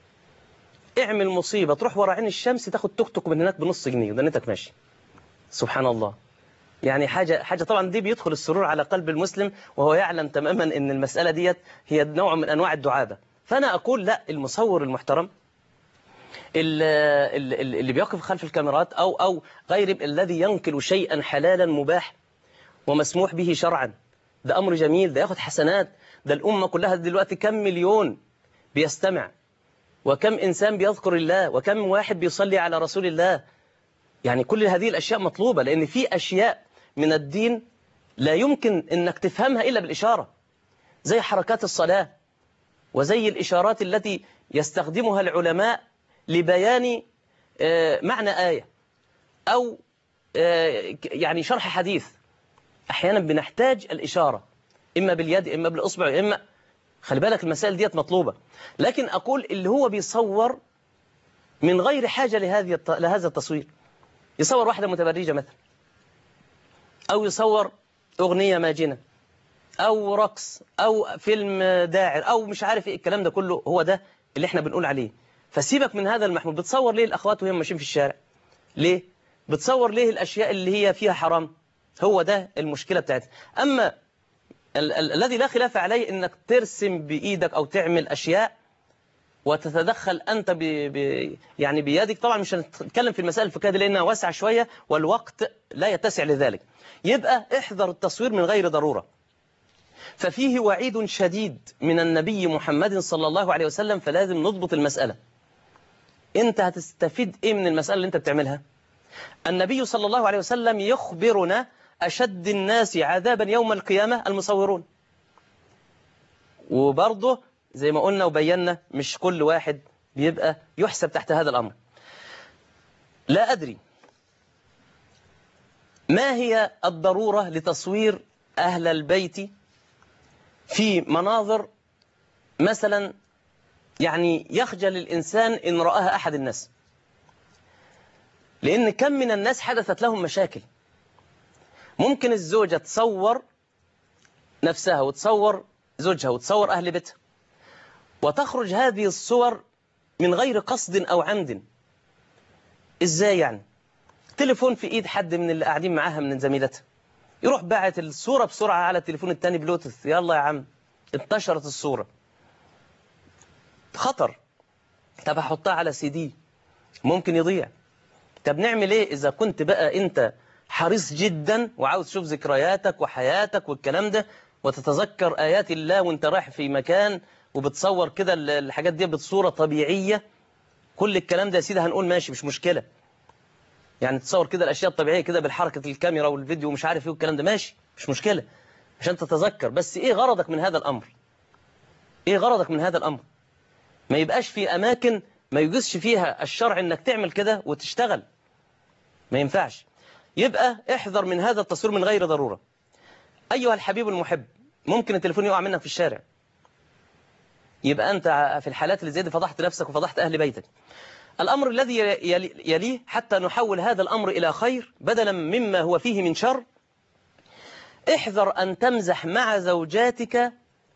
اعمل مصيبة تروح ورا عين الشمس تاخد توك توك من هناك بنص جنيه ودنيتك ماشي سبحان الله يعني حاجة حاجة طبعا دي بيدخل السرور على قلب المسلم وهو يعلم تماما ان المسألة ديت هي نوع من انواع الدعابة فانا اقول لا المصور المحترم ال- ال- ال- اللي بيقف خلف الكاميرات او او غير الذي ينقل شيئا حلالا مباح ومسموح به شرعا ده امر جميل ده ياخد حسنات ده الامه كلها دلوقتي كم مليون بيستمع وكم انسان بيذكر الله وكم واحد بيصلي على رسول الله يعني كل هذه الاشياء مطلوبه لان في اشياء من الدين لا يمكن انك تفهمها الا بالاشاره زي حركات الصلاه وزي الاشارات التي يستخدمها العلماء لبيان آه، معنى ايه او آه، يعني شرح حديث احيانا بنحتاج الاشاره اما باليد اما بالاصبع اما خلي بالك المسائل ديت مطلوبه لكن اقول اللي هو بيصور من غير حاجه لهذه الت- لهذا التصوير يصور واحده متبرجه مثلا او يصور اغنيه ماجنه او رقص او فيلم داعر او مش عارف ايه الكلام ده كله هو ده اللي احنا بنقول عليه فسيبك من هذا المحمول بتصور ليه الاخوات وهم ماشيين في الشارع ليه بتصور ليه الاشياء اللي هي فيها حرام هو ده المشكله بتاعتها اما ال- ال- الذي لا خلاف عليه انك ترسم بايدك او تعمل اشياء وتتدخل انت ب... ب... يعني بيدك طبعا مش هنتكلم في المسائل الفقهيه دي لانها واسعه شويه والوقت لا يتسع لذلك يبقى احذر التصوير من غير ضروره ففيه وعيد شديد من النبي محمد صلى الله عليه وسلم فلازم نضبط المساله انت هتستفيد ايه من المساله اللي انت بتعملها النبي صلى الله عليه وسلم يخبرنا أشد الناس عذابا يوم القيامة المصورون وبرضه زي ما قلنا وبينا مش كل واحد بيبقى يحسب تحت هذا الأمر لا أدري ما هي الضرورة لتصوير أهل البيت في مناظر مثلا يعني يخجل الإنسان إن رآها أحد الناس لأن كم من الناس حدثت لهم مشاكل ممكن الزوجة تصور نفسها وتصور زوجها وتصور أهل بيتها وتخرج هذه الصور من غير قصد أو عمد إزاي يعني تليفون في إيد حد من اللي قاعدين معاها من زميلتها يروح باعت الصورة بسرعة على التليفون التاني بلوتوث يلا يا عم انتشرت الصورة خطر طب هحطها على سي دي ممكن يضيع طب نعمل ايه اذا كنت بقى انت حريص جدا وعاوز تشوف ذكرياتك وحياتك والكلام ده وتتذكر ايات الله وانت رايح في مكان وبتصور كده ال- الحاجات دي بصوره طبيعيه كل الكلام ده يا سيدي هنقول ماشي مش مشكله يعني تصور كده الاشياء الطبيعيه كده بالحركه الكاميرا والفيديو ومش عارف ايه والكلام ده ماشي مش مشكله عشان تتذكر بس ايه غرضك من هذا الامر ايه غرضك من هذا الامر ما يبقاش في اماكن ما يجوزش فيها الشرع انك تعمل كده وتشتغل ما ينفعش يبقى احذر من هذا التصوير من غير ضرورة أيها الحبيب المحب ممكن التليفون يقع منك في الشارع يبقى أنت في الحالات اللي زي دي فضحت نفسك وفضحت أهل بيتك الأمر الذي يلي- يليه حتى نحول هذا الأمر إلى خير بدلا مما هو فيه من شر احذر أن تمزح مع زوجاتك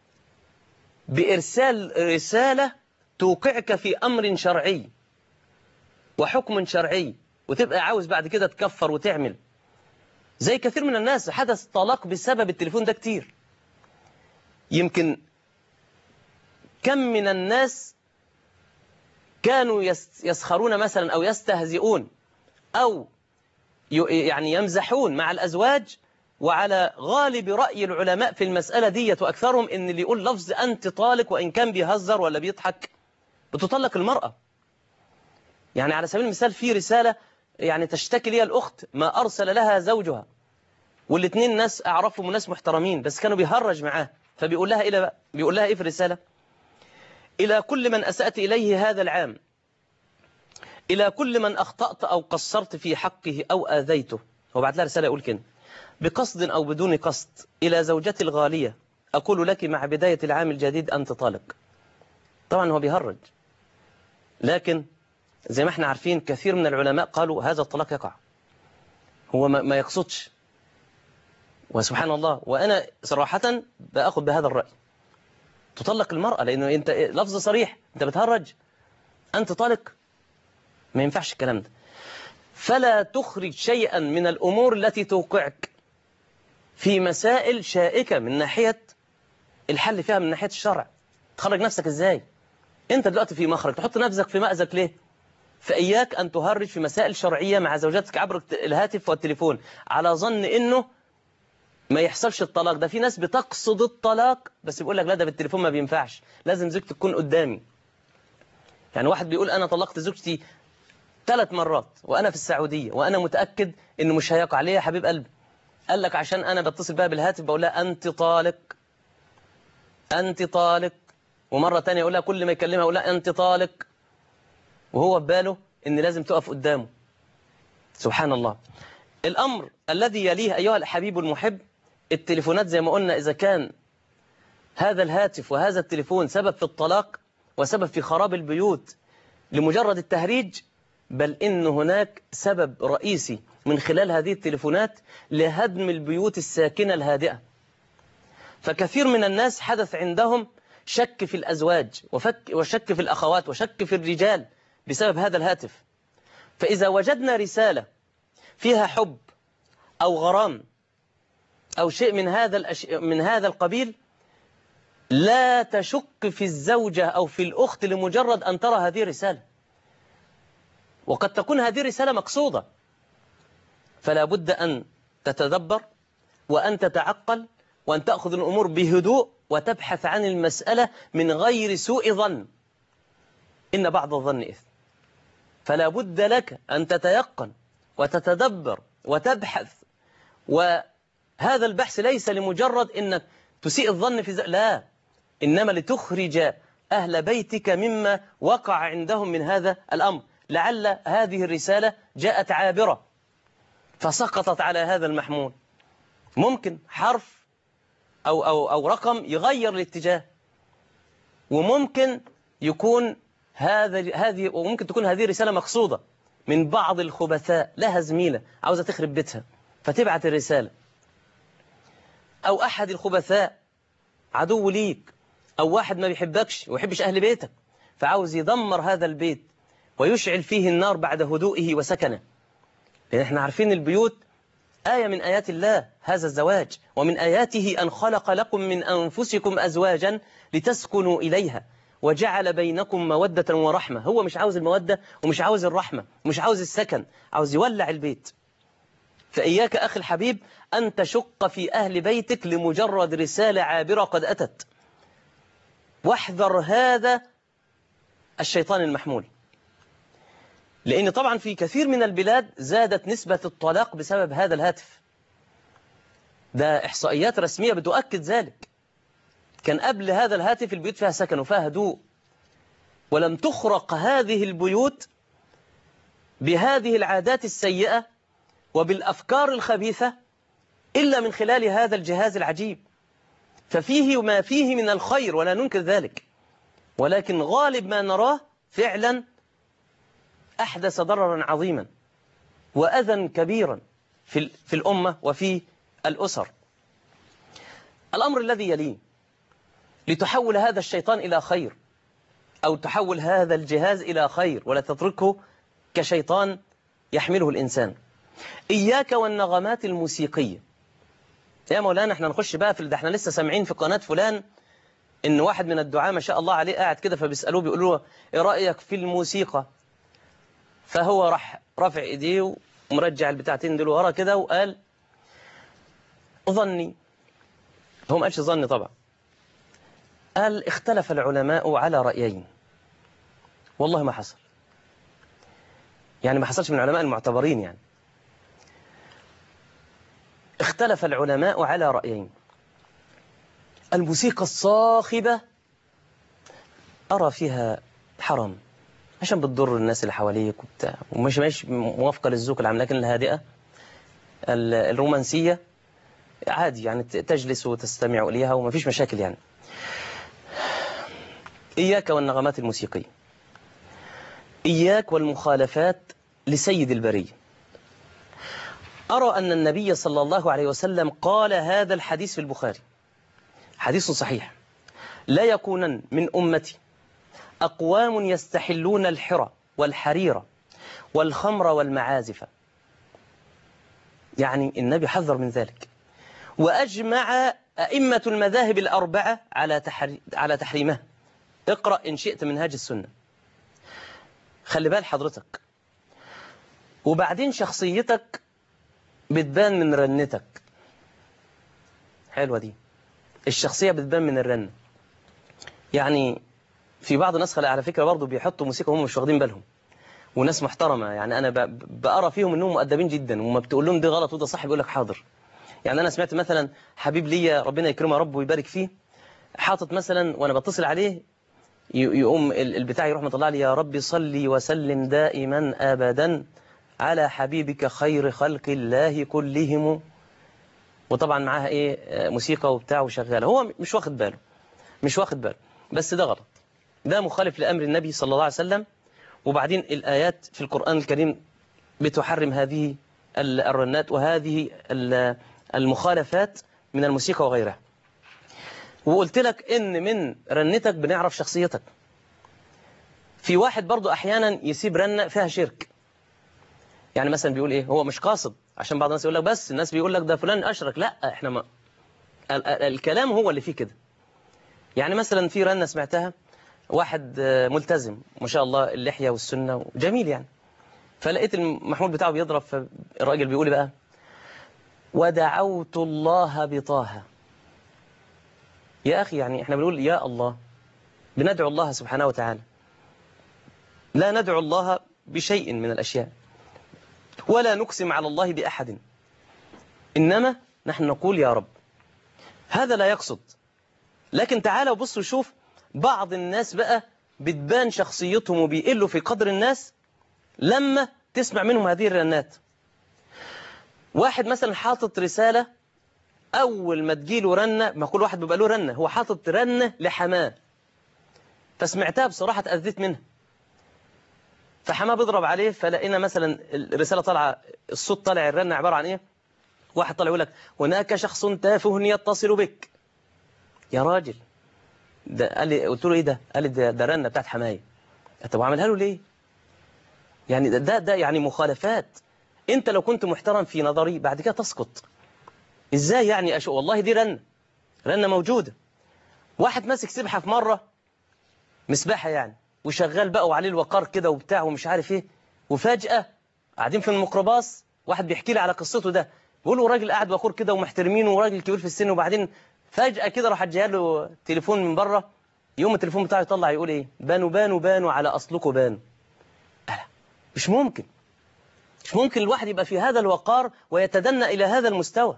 بإرسال رسالة توقعك في أمر شرعي وحكم شرعي وتبقى عاوز بعد كده تكفر وتعمل زي كثير من الناس حدث طلاق بسبب التليفون ده كتير يمكن كم من الناس كانوا يس- يسخرون مثلا أو يستهزئون أو ي- يعني يمزحون مع الأزواج وعلى غالب رأي العلماء في المسألة دي وأكثرهم إن اللي يقول لفظ أنت طالق وإن كان بيهزر ولا بيضحك بتطلق المرأة يعني على سبيل المثال في رسالة يعني تشتكي لي الأخت ما أرسل لها زوجها والاثنين ناس أعرفهم وناس محترمين بس كانوا بيهرج معاه فبيقول لها إيه بقى بيقول لها إيه في الرسالة إلى كل من أسأت إليه هذا العام إلى كل من أخطأت أو قصرت في حقه أو آذيته هو بعت لها رسالة يقول كده بقصد أو بدون قصد إلى زوجتي الغالية أقول لك مع بداية العام الجديد أنت طالق طبعا هو بيهرج لكن زي ما احنا عارفين كثير من العلماء قالوا هذا الطلاق يقع هو ما ما يقصدش وسبحان الله وأنا صراحة بأخذ بهذا الرأي تطلق المرأة لأنه أنت لفظ صريح أنت بتهرج أنت طالق ما ينفعش الكلام ده فلا تخرج شيئا من الأمور التي توقعك في مسائل شائكة من ناحية الحل فيها من ناحية الشرع تخرج نفسك إزاي أنت دلوقتي في مخرج تحط نفسك في مأزق ليه فإياك أن تهرج في مسائل شرعية مع زوجاتك عبر الهاتف والتليفون على ظن أنه ما يحصلش الطلاق ده في ناس بتقصد الطلاق بس بيقول لك لا ده بالتليفون ما بينفعش لازم زوجتك تكون قدامي يعني واحد بيقول أنا طلقت زوجتي ثلاث مرات وأنا في السعودية وأنا متأكد إنه مش هيقع ليه يا حبيب قلبي قال لك عشان أنا بتصل بها بالهاتف بقول لها أنت طالق أنت طالق ومرة تانية يقول لها كل ما يكلمها يقول لها أنت طالق وهو بباله إن لازم تقف قدامه سبحان الله الأمر الذي يليه أيها الحبيب المحب التليفونات زي ما قلنا إذا كان هذا الهاتف وهذا التليفون سبب في الطلاق وسبب في خراب البيوت لمجرد التهريج بل إن هناك سبب رئيسي من خلال هذه التليفونات لهدم البيوت الساكنة الهادئة فكثير من الناس حدث عندهم شك في الأزواج وفك وشك في الأخوات وشك في الرجال بسبب هذا الهاتف فإذا وجدنا رسالة فيها حب أو غرام أو شيء من هذا الأش... من هذا القبيل لا تشك في الزوجة أو في الأخت لمجرد أن ترى هذه الرسالة وقد تكون هذه الرسالة مقصودة فلا بد أن تتدبر وأن تتعقل وأن تأخذ الأمور بهدوء وتبحث عن المسألة من غير سوء ظن إن بعض الظن إثم فلا بد لك أن تتيقن وتتدبر وتبحث وهذا البحث ليس لمجرد أنك تسيء الظن في ذلك لا إنما لتخرج أهل بيتك مما وقع عندهم من هذا الأمر لعل هذه الرسالة جاءت عابرة فسقطت على هذا المحمول ممكن حرف أو, أو, أو رقم يغير الاتجاه وممكن يكون هذا هذه وممكن تكون هذه رسالة مقصودة من بعض الخبثاء لها زميلة عاوزة تخرب بيتها فتبعت الرسالة أو أحد الخبثاء عدو ليك أو واحد ما بيحبكش ويحبش أهل بيتك فعاوز يدمر هذا البيت ويشعل فيه النار بعد هدوئه وسكنه لأن احنا عارفين البيوت آية من آيات الله هذا الزواج ومن آياته أن خلق لكم من أنفسكم أزواجا لتسكنوا إليها وجعل بينكم مودة ورحمة هو مش عاوز المودة ومش عاوز الرحمة ومش عاوز السكن عاوز يولع البيت فإياك أخي الحبيب أن تشق في أهل بيتك لمجرد رسالة عابرة قد أتت واحذر هذا الشيطان المحمول لأن طبعا في كثير من البلاد زادت نسبة الطلاق بسبب هذا الهاتف ده إحصائيات رسمية بتؤكد ذلك كان قبل هذا الهاتف البيوت فيها سكن وفيها هدوء ولم تخرق هذه البيوت بهذه العادات السيئة وبالأفكار الخبيثة إلا من خلال هذا الجهاز العجيب ففيه ما فيه من الخير ولا ننكر ذلك ولكن غالب ما نراه فعلا أحدث ضررا عظيما وأذى كبيرا في, في الأمة وفي الأسر الأمر الذي يليه لتحول هذا الشيطان إلى خير أو تحول هذا الجهاز إلى خير ولا تتركه كشيطان يحمله الإنسان إياك والنغمات الموسيقية يا مولانا احنا نخش بقى في ده احنا لسه سامعين في قناة فلان ان واحد من الدعاء ما شاء الله عليه قاعد كده فبيسألوه بيقولوا له ايه رأيك في الموسيقى فهو راح رافع ايديه ومرجع البتاعتين دول ورا كده وقال ظني هو ما قالش ظني طبعا قال اختلف العلماء على رأيين والله ما حصل يعني ما حصلش من العلماء المعتبرين يعني اختلف العلماء على رأيين الموسيقى الصاخبة أرى فيها حرام عشان بتضر الناس اللي حواليك وبتاع ومش مش موافقة للذوق العام لكن الهادئة الرومانسية عادي يعني تجلس وتستمع إليها وما فيش مشاكل يعني إياك والنغمات الموسيقية إياك والمخالفات لسيد البرية أرى أن النبي صلى الله عليه وسلم قال هذا الحديث في البخاري حديث صحيح لا يكونن من أمتي أقوام يستحلون الحرى والحرير والخمر والمعازف يعني النبي حذر من ذلك وأجمع أئمة المذاهب الأربعة على تحري على تحريمها اقرأ إن شئت منهاج السنة خلي بال حضرتك وبعدين شخصيتك بتبان من رنتك حلوة دي الشخصية بتبان من الرنة يعني في بعض الناس خلق على فكرة برضه بيحطوا موسيقى وهم مش واخدين بالهم وناس محترمة يعني أنا ب- بقرا فيهم إنهم مؤدبين جدا وما بتقول لهم دي غلط وده صح بيقول لك حاضر يعني أنا سمعت مثلا حبيب ليا ربنا يكرمه يا رب ويبارك فيه حاطط مثلا وأنا بتصل عليه ي- يقوم ال- البتاع يروح مطلع لي يا رب صلي وسلم دائما أبدا على حبيبك خير خلق الله كلهم وطبعا معاها ايه آه، موسيقى وبتاع وشغاله هو مش واخد باله مش واخد باله بس ده غلط ده مخالف لامر النبي صلى الله عليه وسلم وبعدين الايات في القران الكريم بتحرم هذه ال- الرنات وهذه ال- المخالفات من الموسيقى وغيرها وقلت لك ان من رنتك بنعرف شخصيتك في واحد برضو احيانا يسيب رنه فيها شرك يعني مثلا بيقول ايه هو مش قاصد عشان بعض الناس يقول لك بس الناس بيقول لك ده فلان اشرك لا احنا ما ال- ال- الكلام هو اللي فيه كده يعني مثلا في رنه سمعتها واحد آه، ملتزم ما شاء الله اللحيه والسنه جميل يعني فلقيت المحمول بتاعه بيضرب فالراجل بيقول إيه بقى ودعوت الله بطه يا اخي يعني احنا بنقول يا الله بندعو الله سبحانه وتعالى لا ندعو الله بشيء من الاشياء ولا نقسم على الله بأحد إنما نحن نقول يا رب هذا لا يقصد لكن تعالى وبص وشوف بعض الناس بقى بتبان شخصيتهم وبيقلوا في قدر الناس لما تسمع منهم هذه الرنات واحد مثلا حاطط رسالة أول ما تجيله رنة ما كل واحد بيبقى له رنة هو حاطط رنة لحماه فسمعتها بصراحة اتأذيت منها فحماه بيضرب عليه فلقينا مثلا الرسالة طالعة الصوت طالع الرنة عبارة عن ايه واحد طالع يقول لك هناك شخص تافه يتصل بك يا راجل ده قال لي قلت له ايه ده قال لي ده, ده رنة بتاعت حماية طب وعملها له ليه يعني ده, ده ده يعني مخالفات انت لو كنت محترم في نظري بعد كده تسقط ازاي يعني أشو والله دي رنة رنة موجودة واحد ماسك سبحة في مرة مسبحة يعني وشغال بقى وعليه الوقار كده وبتاع ومش عارف ايه وفجأة قاعدين في الميكروباص واحد بيحكي لي على قصته ده بيقول له راجل قاعد وقور كده ومحترمينه وراجل كبير في السن وبعدين فجأة كده راح جاي له تليفون من بره يوم التليفون بتاعه يطلع يقول ايه بانوا بانوا بانوا على اصلكم بانوا ألا مش ممكن مش ممكن الواحد يبقى في هذا الوقار ويتدنى إلى هذا المستوى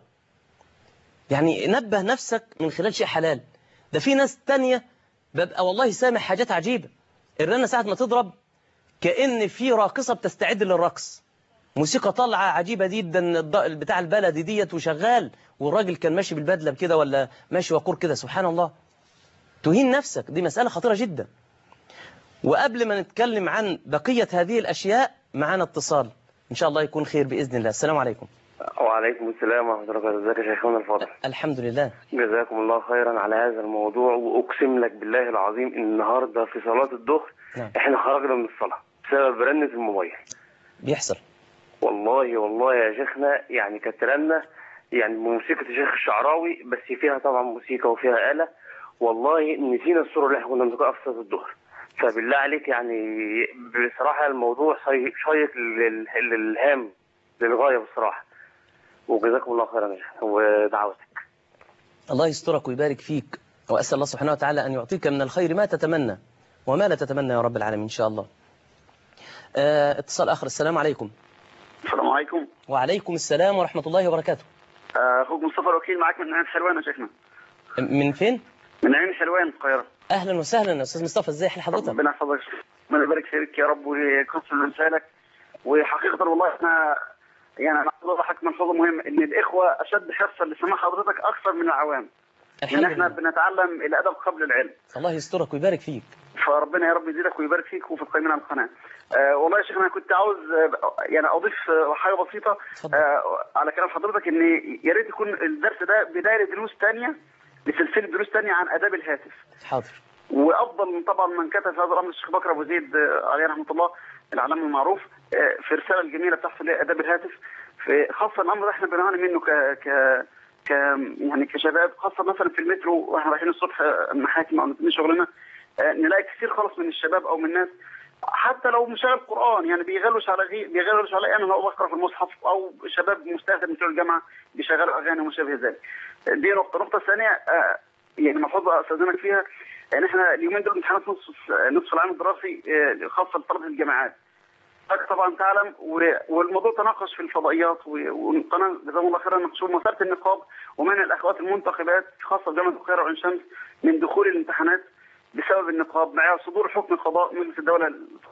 يعني نبه نفسك من خلال شيء حلال ده في ناس تانية ببقى والله سامع حاجات عجيبة الرنة ساعة ما تضرب كأن في راقصة بتستعد للرقص موسيقى طالعة عجيبة جدا الض- بتاع البلد ديت وشغال والراجل كان ماشي بالبدلة كده ولا ماشي وقور كده سبحان الله تهين نفسك دي مسألة خطيرة جدا وقبل ما نتكلم عن بقية هذه الأشياء معانا اتصال إن شاء الله يكون خير بإذن الله السلام عليكم وعليكم السلام ورحمة الله وبركاته ازيك يا شيخنا الفاضل الحمد لله جزاكم الله خيرا على هذا الموضوع واقسم لك بالله العظيم ان النهارده في صلاة الظهر نعم. احنا خرجنا من الصلاة بسبب رنة الموبايل بيحصل والله والله يا شيخنا يعني كانت رنة يعني بموسيقى الشيخ الشعراوي بس فيها طبعا موسيقى وفيها آلة والله نسينا الصورة اللي احنا كنا بنقراها في صلاة الظهر فبالله عليك يعني بصراحة الموضوع شي- شيق لل- للهام للغاية بصراحة وجزاكم الله خيرا يا شيخنا ودعوتك الله يسترك ويبارك فيك وأسأل الله سبحانه وتعالى أن يعطيك من الخير ما تتمنى وما لا تتمنى يا رب العالمين إن شاء الله آه، اتصال آخر السلام عليكم السلام عليكم وعليكم السلام ورحمة الله وبركاته آه، اخوك مصطفى الوكيل معاك من عين حلوان يا شيخنا من فين؟ من عين حلوان القاهره أهلا وسهلا يا أستاذ مصطفى إزاي حال حضرتك؟ ربنا يحفظك ربنا يبارك فيك يا رب ويكثر من رسالك وحقيقه والله احنا يعني انا عاوز اضحك ملحوظه مهمه ان الاخوه اشد حرصا لسماع حضرتك اكثر من العوام لان الحمد احنا لله بنتعلم الادب قبل العلم الله يسترك ويبارك فيك فربنا يا رب يزيدك ويبارك فيك وفي القائمين على القناه. آه والله يا شيخ انا كنت عاوز آه يعني اضيف آه، حاجه بسيطه اتفضل. آه على كلام حضرتك ان يا ريت يكون الدرس ده بدايه دروس ثانيه لسلسله دروس ثانيه عن اداب الهاتف. حاضر وافضل طبعا من كتب هذا الامر الشيخ بكر ابو زيد آه، عليه رحمه الله الاعلام المعروف آه، في الرساله الجميله بتاعته اللي هي اداب الهاتف في خاصه الامر ده احنا بنعاني منه ك ك ك يعني كشباب خاصه مثلا في المترو واحنا رايحين الصبح آه، المحاكم او من شغلنا آه، نلاقي كثير خالص من الشباب او من الناس حتى لو مشغل قران يعني بيغلوش على غي... بيغلوش على انا لو بقرا في المصحف او شباب مستهدف من بتوع الجامعه بيشغلوا اغاني وما شابه ذلك. دي نقطه، النقطه الثانيه آه، يعني المفروض استاذنك فيها يعني احنا اليومين دول امتحانات نصف نصف العام الدراسي آه، خاصه لطلبه الجامعات. حضرتك طبعا تعلم و- والموضوع تناقش في الفضائيات و- والقناه جزاهم الله خيرا ناقشوا مساله النقاب ومنع الاخوات المنتخبات خاصه في جامعه القاهره وعين شمس من دخول الامتحانات بسبب النقاب مع صدور حكم قضاء مجلس الدوله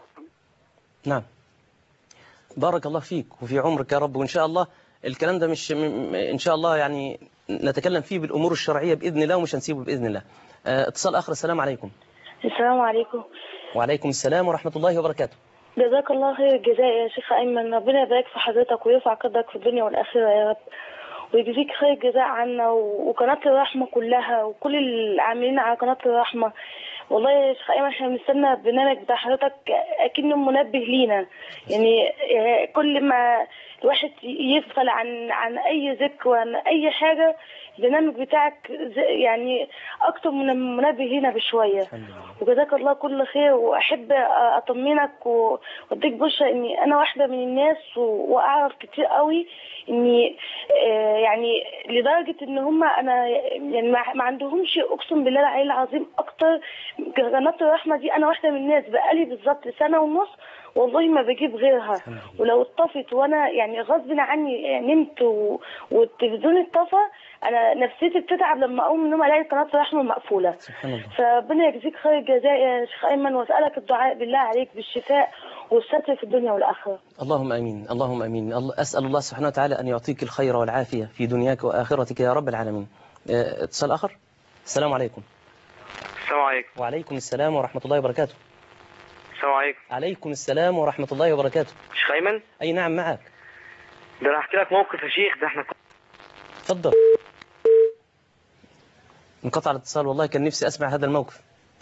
نعم بارك الله فيك وفي عمرك يا رب وإن شاء الله الكلام ده مش م- م- إن شاء الله يعني نتكلم فيه بالأمور الشرعية بإذن الله ومش هنسيبه بإذن الله آه، اتصال آخر السلام عليكم السلام عليكم وعليكم السلام ورحمة الله وبركاته جزاك الله خير الجزاء يا شيخ أيمن ربنا يبارك في حضرتك ويرفع قدرك في الدنيا والآخرة يا رب ويجزيك خير الجزاء عنا و- وقناة الرحمة كلها وكل العاملين على قناة الرحمة والله يا شيخ أيمن احنا بنستنى البرنامج بتاع حضرتك أكنه منبه لينا يعني آه، كل ما الواحد يسأل عن عن أي ذكر وعن أي حاجة البرنامج بتاعك ز- يعني أكتر من المنبه لينا بشوية وجزاك الله كل خير واحب اطمنك و- واديك بشرى اني انا واحده من الناس و- واعرف كتير قوي اني آه، يعني لدرجه ان هم انا يعني ما ما عندهمش اقسم بالله العلي العظيم اكتر قناه الرحمه دي انا واحده من الناس بقالي بالظبط سنه ونص والله ما بجيب غيرها ولو اتطفت وانا يعني غصب عني نمت و... والتلفزيون اتطفى انا نفسيتي بتتعب لما اقوم من النوم الاقي قناه الرحمه مقفوله سبحان الله فربنا يجزيك خير الجزاء يا شيخ ايمن واسالك الدعاء بالله عليك بالشفاء والستر في الدنيا والاخره اللهم امين اللهم امين الله- اسال الله سبحانه وتعالى ان يعطيك الخير والعافيه في دنياك واخرتك يا رب العالمين آه، اتصال اخر السلام عليكم السلام عليكم وعليكم السلام ورحمه الله وبركاته السلام عليكم عليكم السلام ورحمه الله وبركاته شيخ ايمن اي نعم معك ده انا هحكي لك موقف يا شيخ ده احنا تفضل انقطع الاتصال والله كان نفسي اسمع هذا الموقف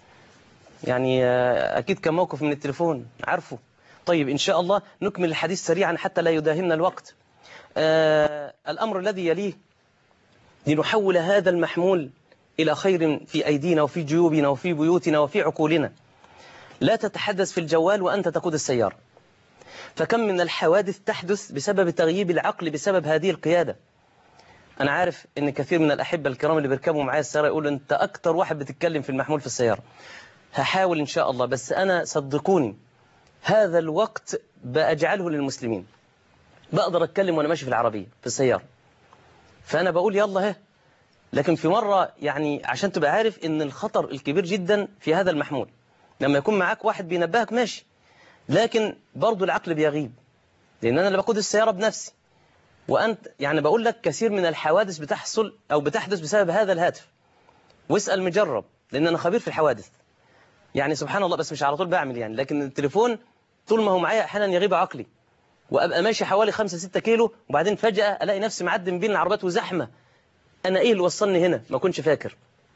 يعني آه، اكيد كان موقف من التليفون عارفه طيب ان شاء الله نكمل الحديث سريعا حتى لا يداهمنا الوقت آه الامر الذي يليه لنحول هذا المحمول الى خير في ايدينا وفي جيوبنا وفي بيوتنا وفي عقولنا لا تتحدث في الجوال وانت تقود السياره فكم من الحوادث تحدث بسبب تغييب العقل بسبب هذه القياده انا عارف ان كثير من الاحبه الكرام اللي بيركبوا معايا السياره يقولوا انت اكتر واحد بتتكلم في المحمول في السياره هحاول ان شاء الله بس انا صدقوني هذا الوقت باجعله للمسلمين بقدر اتكلم وانا ماشي في العربيه في السياره فانا بقول يلا ها لكن في مره يعني عشان تبقى عارف ان الخطر الكبير جدا في هذا المحمول لما يكون معاك واحد بينبهك ماشي لكن برضو العقل بيغيب لان انا اللي بقود السياره بنفسي وأنت يعني بقول لك كثير من الحوادث بتحصل أو بتحدث بسبب هذا الهاتف واسأل مجرب لأن أنا خبير في الحوادث يعني سبحان الله بس مش على طول بعمل يعني لكن التليفون طول ما هو معايا أحيانا يغيب عقلي وأبقى ماشي حوالي 5 6 كيلو وبعدين فجأة ألاقي نفسي معدي من بين العربيات وزحمة أنا إيه اللي وصلني هنا ما كنتش فاكر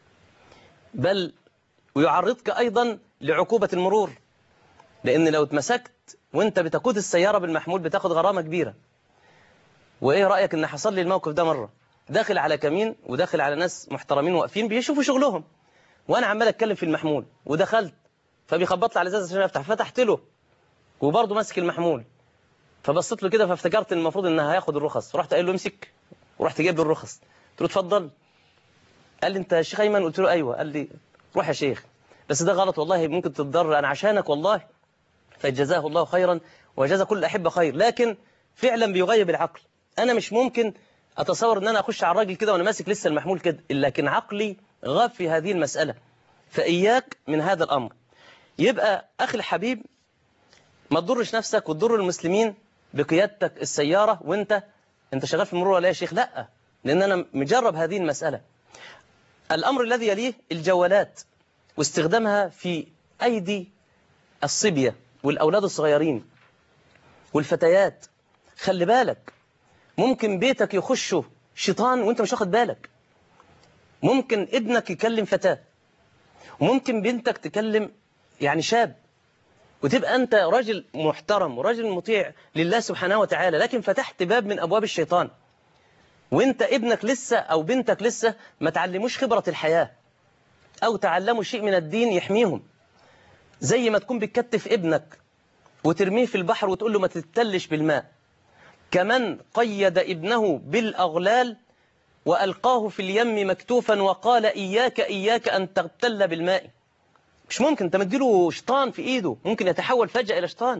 بل ويعرضك أيضا لعقوبة المرور لأن لو اتمسكت وانت بتقود السيارة بالمحمول بتاخد غرامة كبيرة وايه رايك ان حصل لي الموقف ده مره داخل على كمين وداخل على ناس محترمين واقفين بيشوفوا شغلهم وانا عمال اتكلم في المحمول ودخلت فبيخبط لي على ازاز عشان افتح فتحت له وبرضه ماسك المحمول فبصيت له كده فافتكرت ان المفروض ان هياخد الرخص رحت قايل له امسك ورحت جايب له الرخص قلت له اتفضل قال لي انت يا شيخ ايمن قلت له ايوه قال لي روح يا شيخ بس ده غلط والله ممكن تتضرر انا عشانك والله فجزاه الله خيرا وجزا كل الاحبه خير لكن فعلا بيغيب العقل انا مش ممكن اتصور ان انا اخش على الراجل كده وانا ماسك لسه المحمول كده لكن عقلي غاب في هذه المساله فاياك من هذا الامر يبقى اخي الحبيب ما تضرش نفسك وتضر المسلمين بقيادتك السياره وانت انت شغال في المرور ولا يا شيخ لا لان انا مجرب هذه المساله الامر الذي يليه الجوالات واستخدامها في أيدي الصبية والأولاد الصغيرين والفتيات خلي بالك ممكن بيتك يخشه شيطان وانت مش واخد بالك ممكن ابنك يكلم فتاة وممكن بنتك تكلم يعني شاب وتبقى أنت راجل محترم وراجل مطيع لله سبحانه وتعالى لكن فتحت باب من أبواب الشيطان وانت ابنك لسه أو بنتك لسه ما تعلموش خبرة الحياة أو تعلموا شيء من الدين يحميهم زي ما تكون بتكتف ابنك وترميه في البحر وتقول له ما تتلش بالماء كمن قيد ابنه بالأغلال وألقاه في اليم مكتوفا وقال إياك إياك أن تغتل بالماء مش ممكن انت مديله شيطان في ايده ممكن يتحول فجأة الى شيطان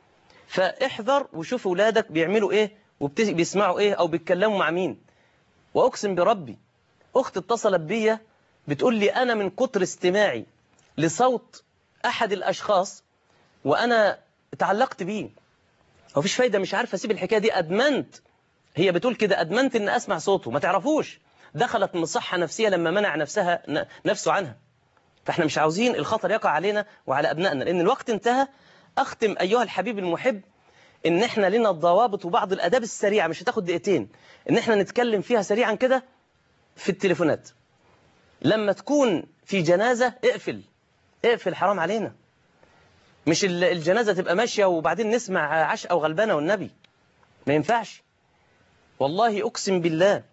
فاحذر وشوف اولادك بيعملوا ايه وبيسمعوا ايه او بيتكلموا مع مين واقسم بربي اخت اتصلت بيا بتقول لي انا من كتر استماعي لصوت احد الاشخاص وانا اتعلقت بيه مفيش فايده مش عارفه اسيب الحكايه دي ادمنت هي بتقول كده ادمنت ان اسمع صوته ما تعرفوش دخلت مصحه نفسيه لما منع نفسها نفسه عنها فاحنا مش عاوزين الخطر يقع علينا وعلى أبنائنا لأن الوقت انتهى أختم أيها الحبيب المحب إن احنا لنا الضوابط وبعض الأداب السريعة مش هتاخد دقيقتين إن احنا نتكلم فيها سريعا كده في التليفونات لما تكون في جنازة اقفل اقفل حرام علينا مش الجنازة تبقى ماشية وبعدين نسمع عشقة وغلبانة والنبي ما ينفعش والله أقسم بالله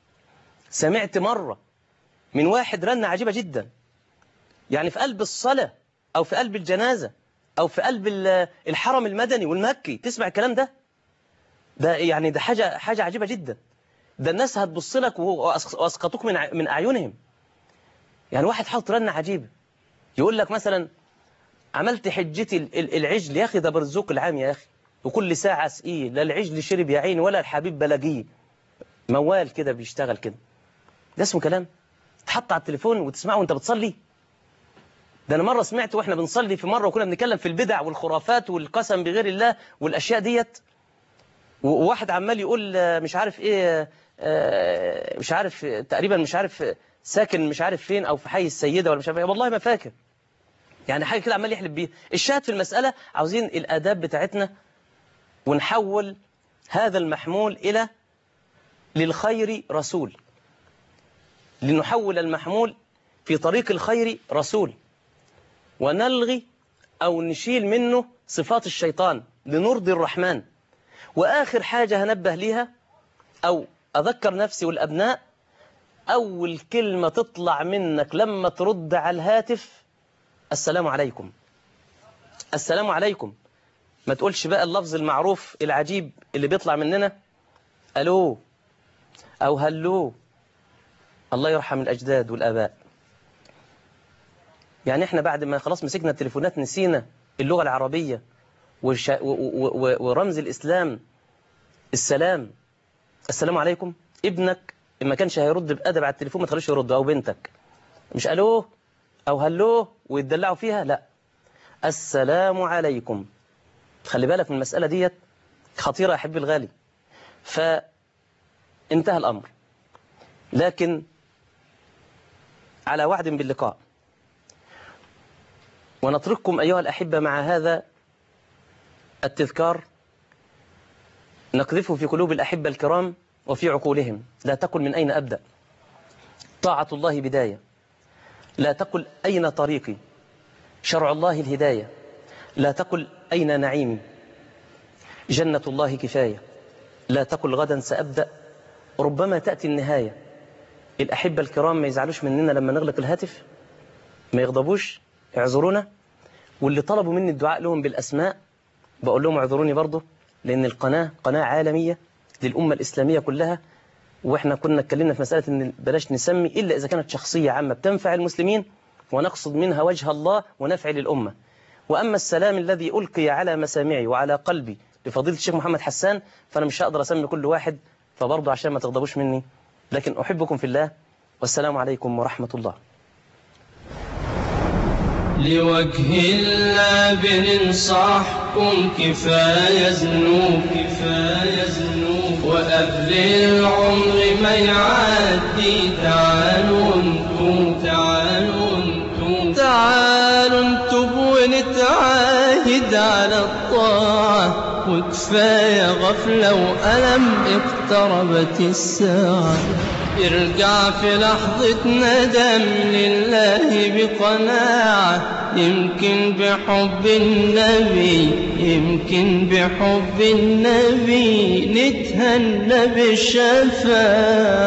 سمعت مرة من واحد رنة عجيبة جدا يعني في قلب الصلاة أو في قلب الجنازة أو في قلب الحرم المدني والمكي تسمع الكلام ده ده يعني ده حاجة حاجة عجيبة جدا ده الناس هتبص لك واسقطوك من من أعينهم يعني واحد حاط رنة عجيبة يقول لك مثلا عملت حجتي العجل يا أخي ده برزوق العام يا أخي وكل ساعة سقيه لا العجل شرب يا عيني ولا الحبيب بلاقيه موال كده بيشتغل كده ده اسمه كلام تحط على التليفون وتسمعه وانت بتصلي ده أنا مرة سمعت وإحنا بنصلي في مرة وكنا بنتكلم في البدع والخرافات والقسم بغير الله والأشياء ديت وواحد عمال يقول مش عارف إيه مش عارف تقريبا مش عارف ساكن مش عارف فين أو في حي السيدة ولا مش عارف إيه والله ما فاكر يعني حاجة كده عمال يحلف بيها الشاهد في المسألة عاوزين الآداب بتاعتنا ونحول هذا المحمول إلى للخير رسول لنحول المحمول في طريق الخير رسول ونلغي أو نشيل منه صفات الشيطان لنرضي الرحمن وآخر حاجة هنبه ليها أو أذكر نفسي والأبناء أول كلمة تطلع منك لما ترد على الهاتف السلام عليكم السلام عليكم ما تقولش بقى اللفظ المعروف العجيب اللي بيطلع مننا ألو أو هلو الله يرحم الأجداد والآباء يعني احنا بعد ما خلاص مسكنا التليفونات نسينا اللغة العربية والش... و... و... ورمز الإسلام السلام السلام عليكم ابنك ما كانش هيرد بأدب على التليفون ما تخليش يرد أو بنتك مش ألوه أو هلوه ويتدلعوا فيها لا السلام عليكم خلي بالك من المسألة ديت خطيرة يا حبيبي الغالي فانتهى الأمر لكن على وعد باللقاء ونترككم أيها الأحبة مع هذا التذكار نقذفه في قلوب الأحبة الكرام وفي عقولهم لا تقل من أين أبدأ طاعة الله بداية لا تقل أين طريقي شرع الله الهداية لا تقل أين نعيمي جنة الله كفاية لا تقل غدا سأبدأ ربما تأتي النهاية الأحبة الكرام ما يزعلوش مننا لما نغلق الهاتف ما يغضبوش اعذرونا واللي طلبوا مني الدعاء لهم بالأسماء بقول لهم اعذروني برضه لأن القناة قناة عالمية للأمة الإسلامية كلها وإحنا كنا اتكلمنا في مسألة إن بلاش نسمي إلا إذا كانت شخصية عامة بتنفع المسلمين ونقصد منها وجه الله ونفع للأمة وأما السلام الذي ألقي على مسامعي وعلى قلبي لفضيلة الشيخ محمد حسان فأنا مش هقدر أسمي كل واحد فبرضه عشان ما تغضبوش مني لكن أحبكم في الله والسلام عليكم ورحمة الله لوجه الله بننصحكم كفاية ذنوب كفاية ذنوب وقبل العمر ما يعدي تعالوا انتم تعالوا انتم تعالوا انتم كفاية غفلة وألم اقتربت الساعة ارجع في لحظة ندم لله بقناعة يمكن بحب النبي يمكن بحب النبي نتهنى بالشفاعة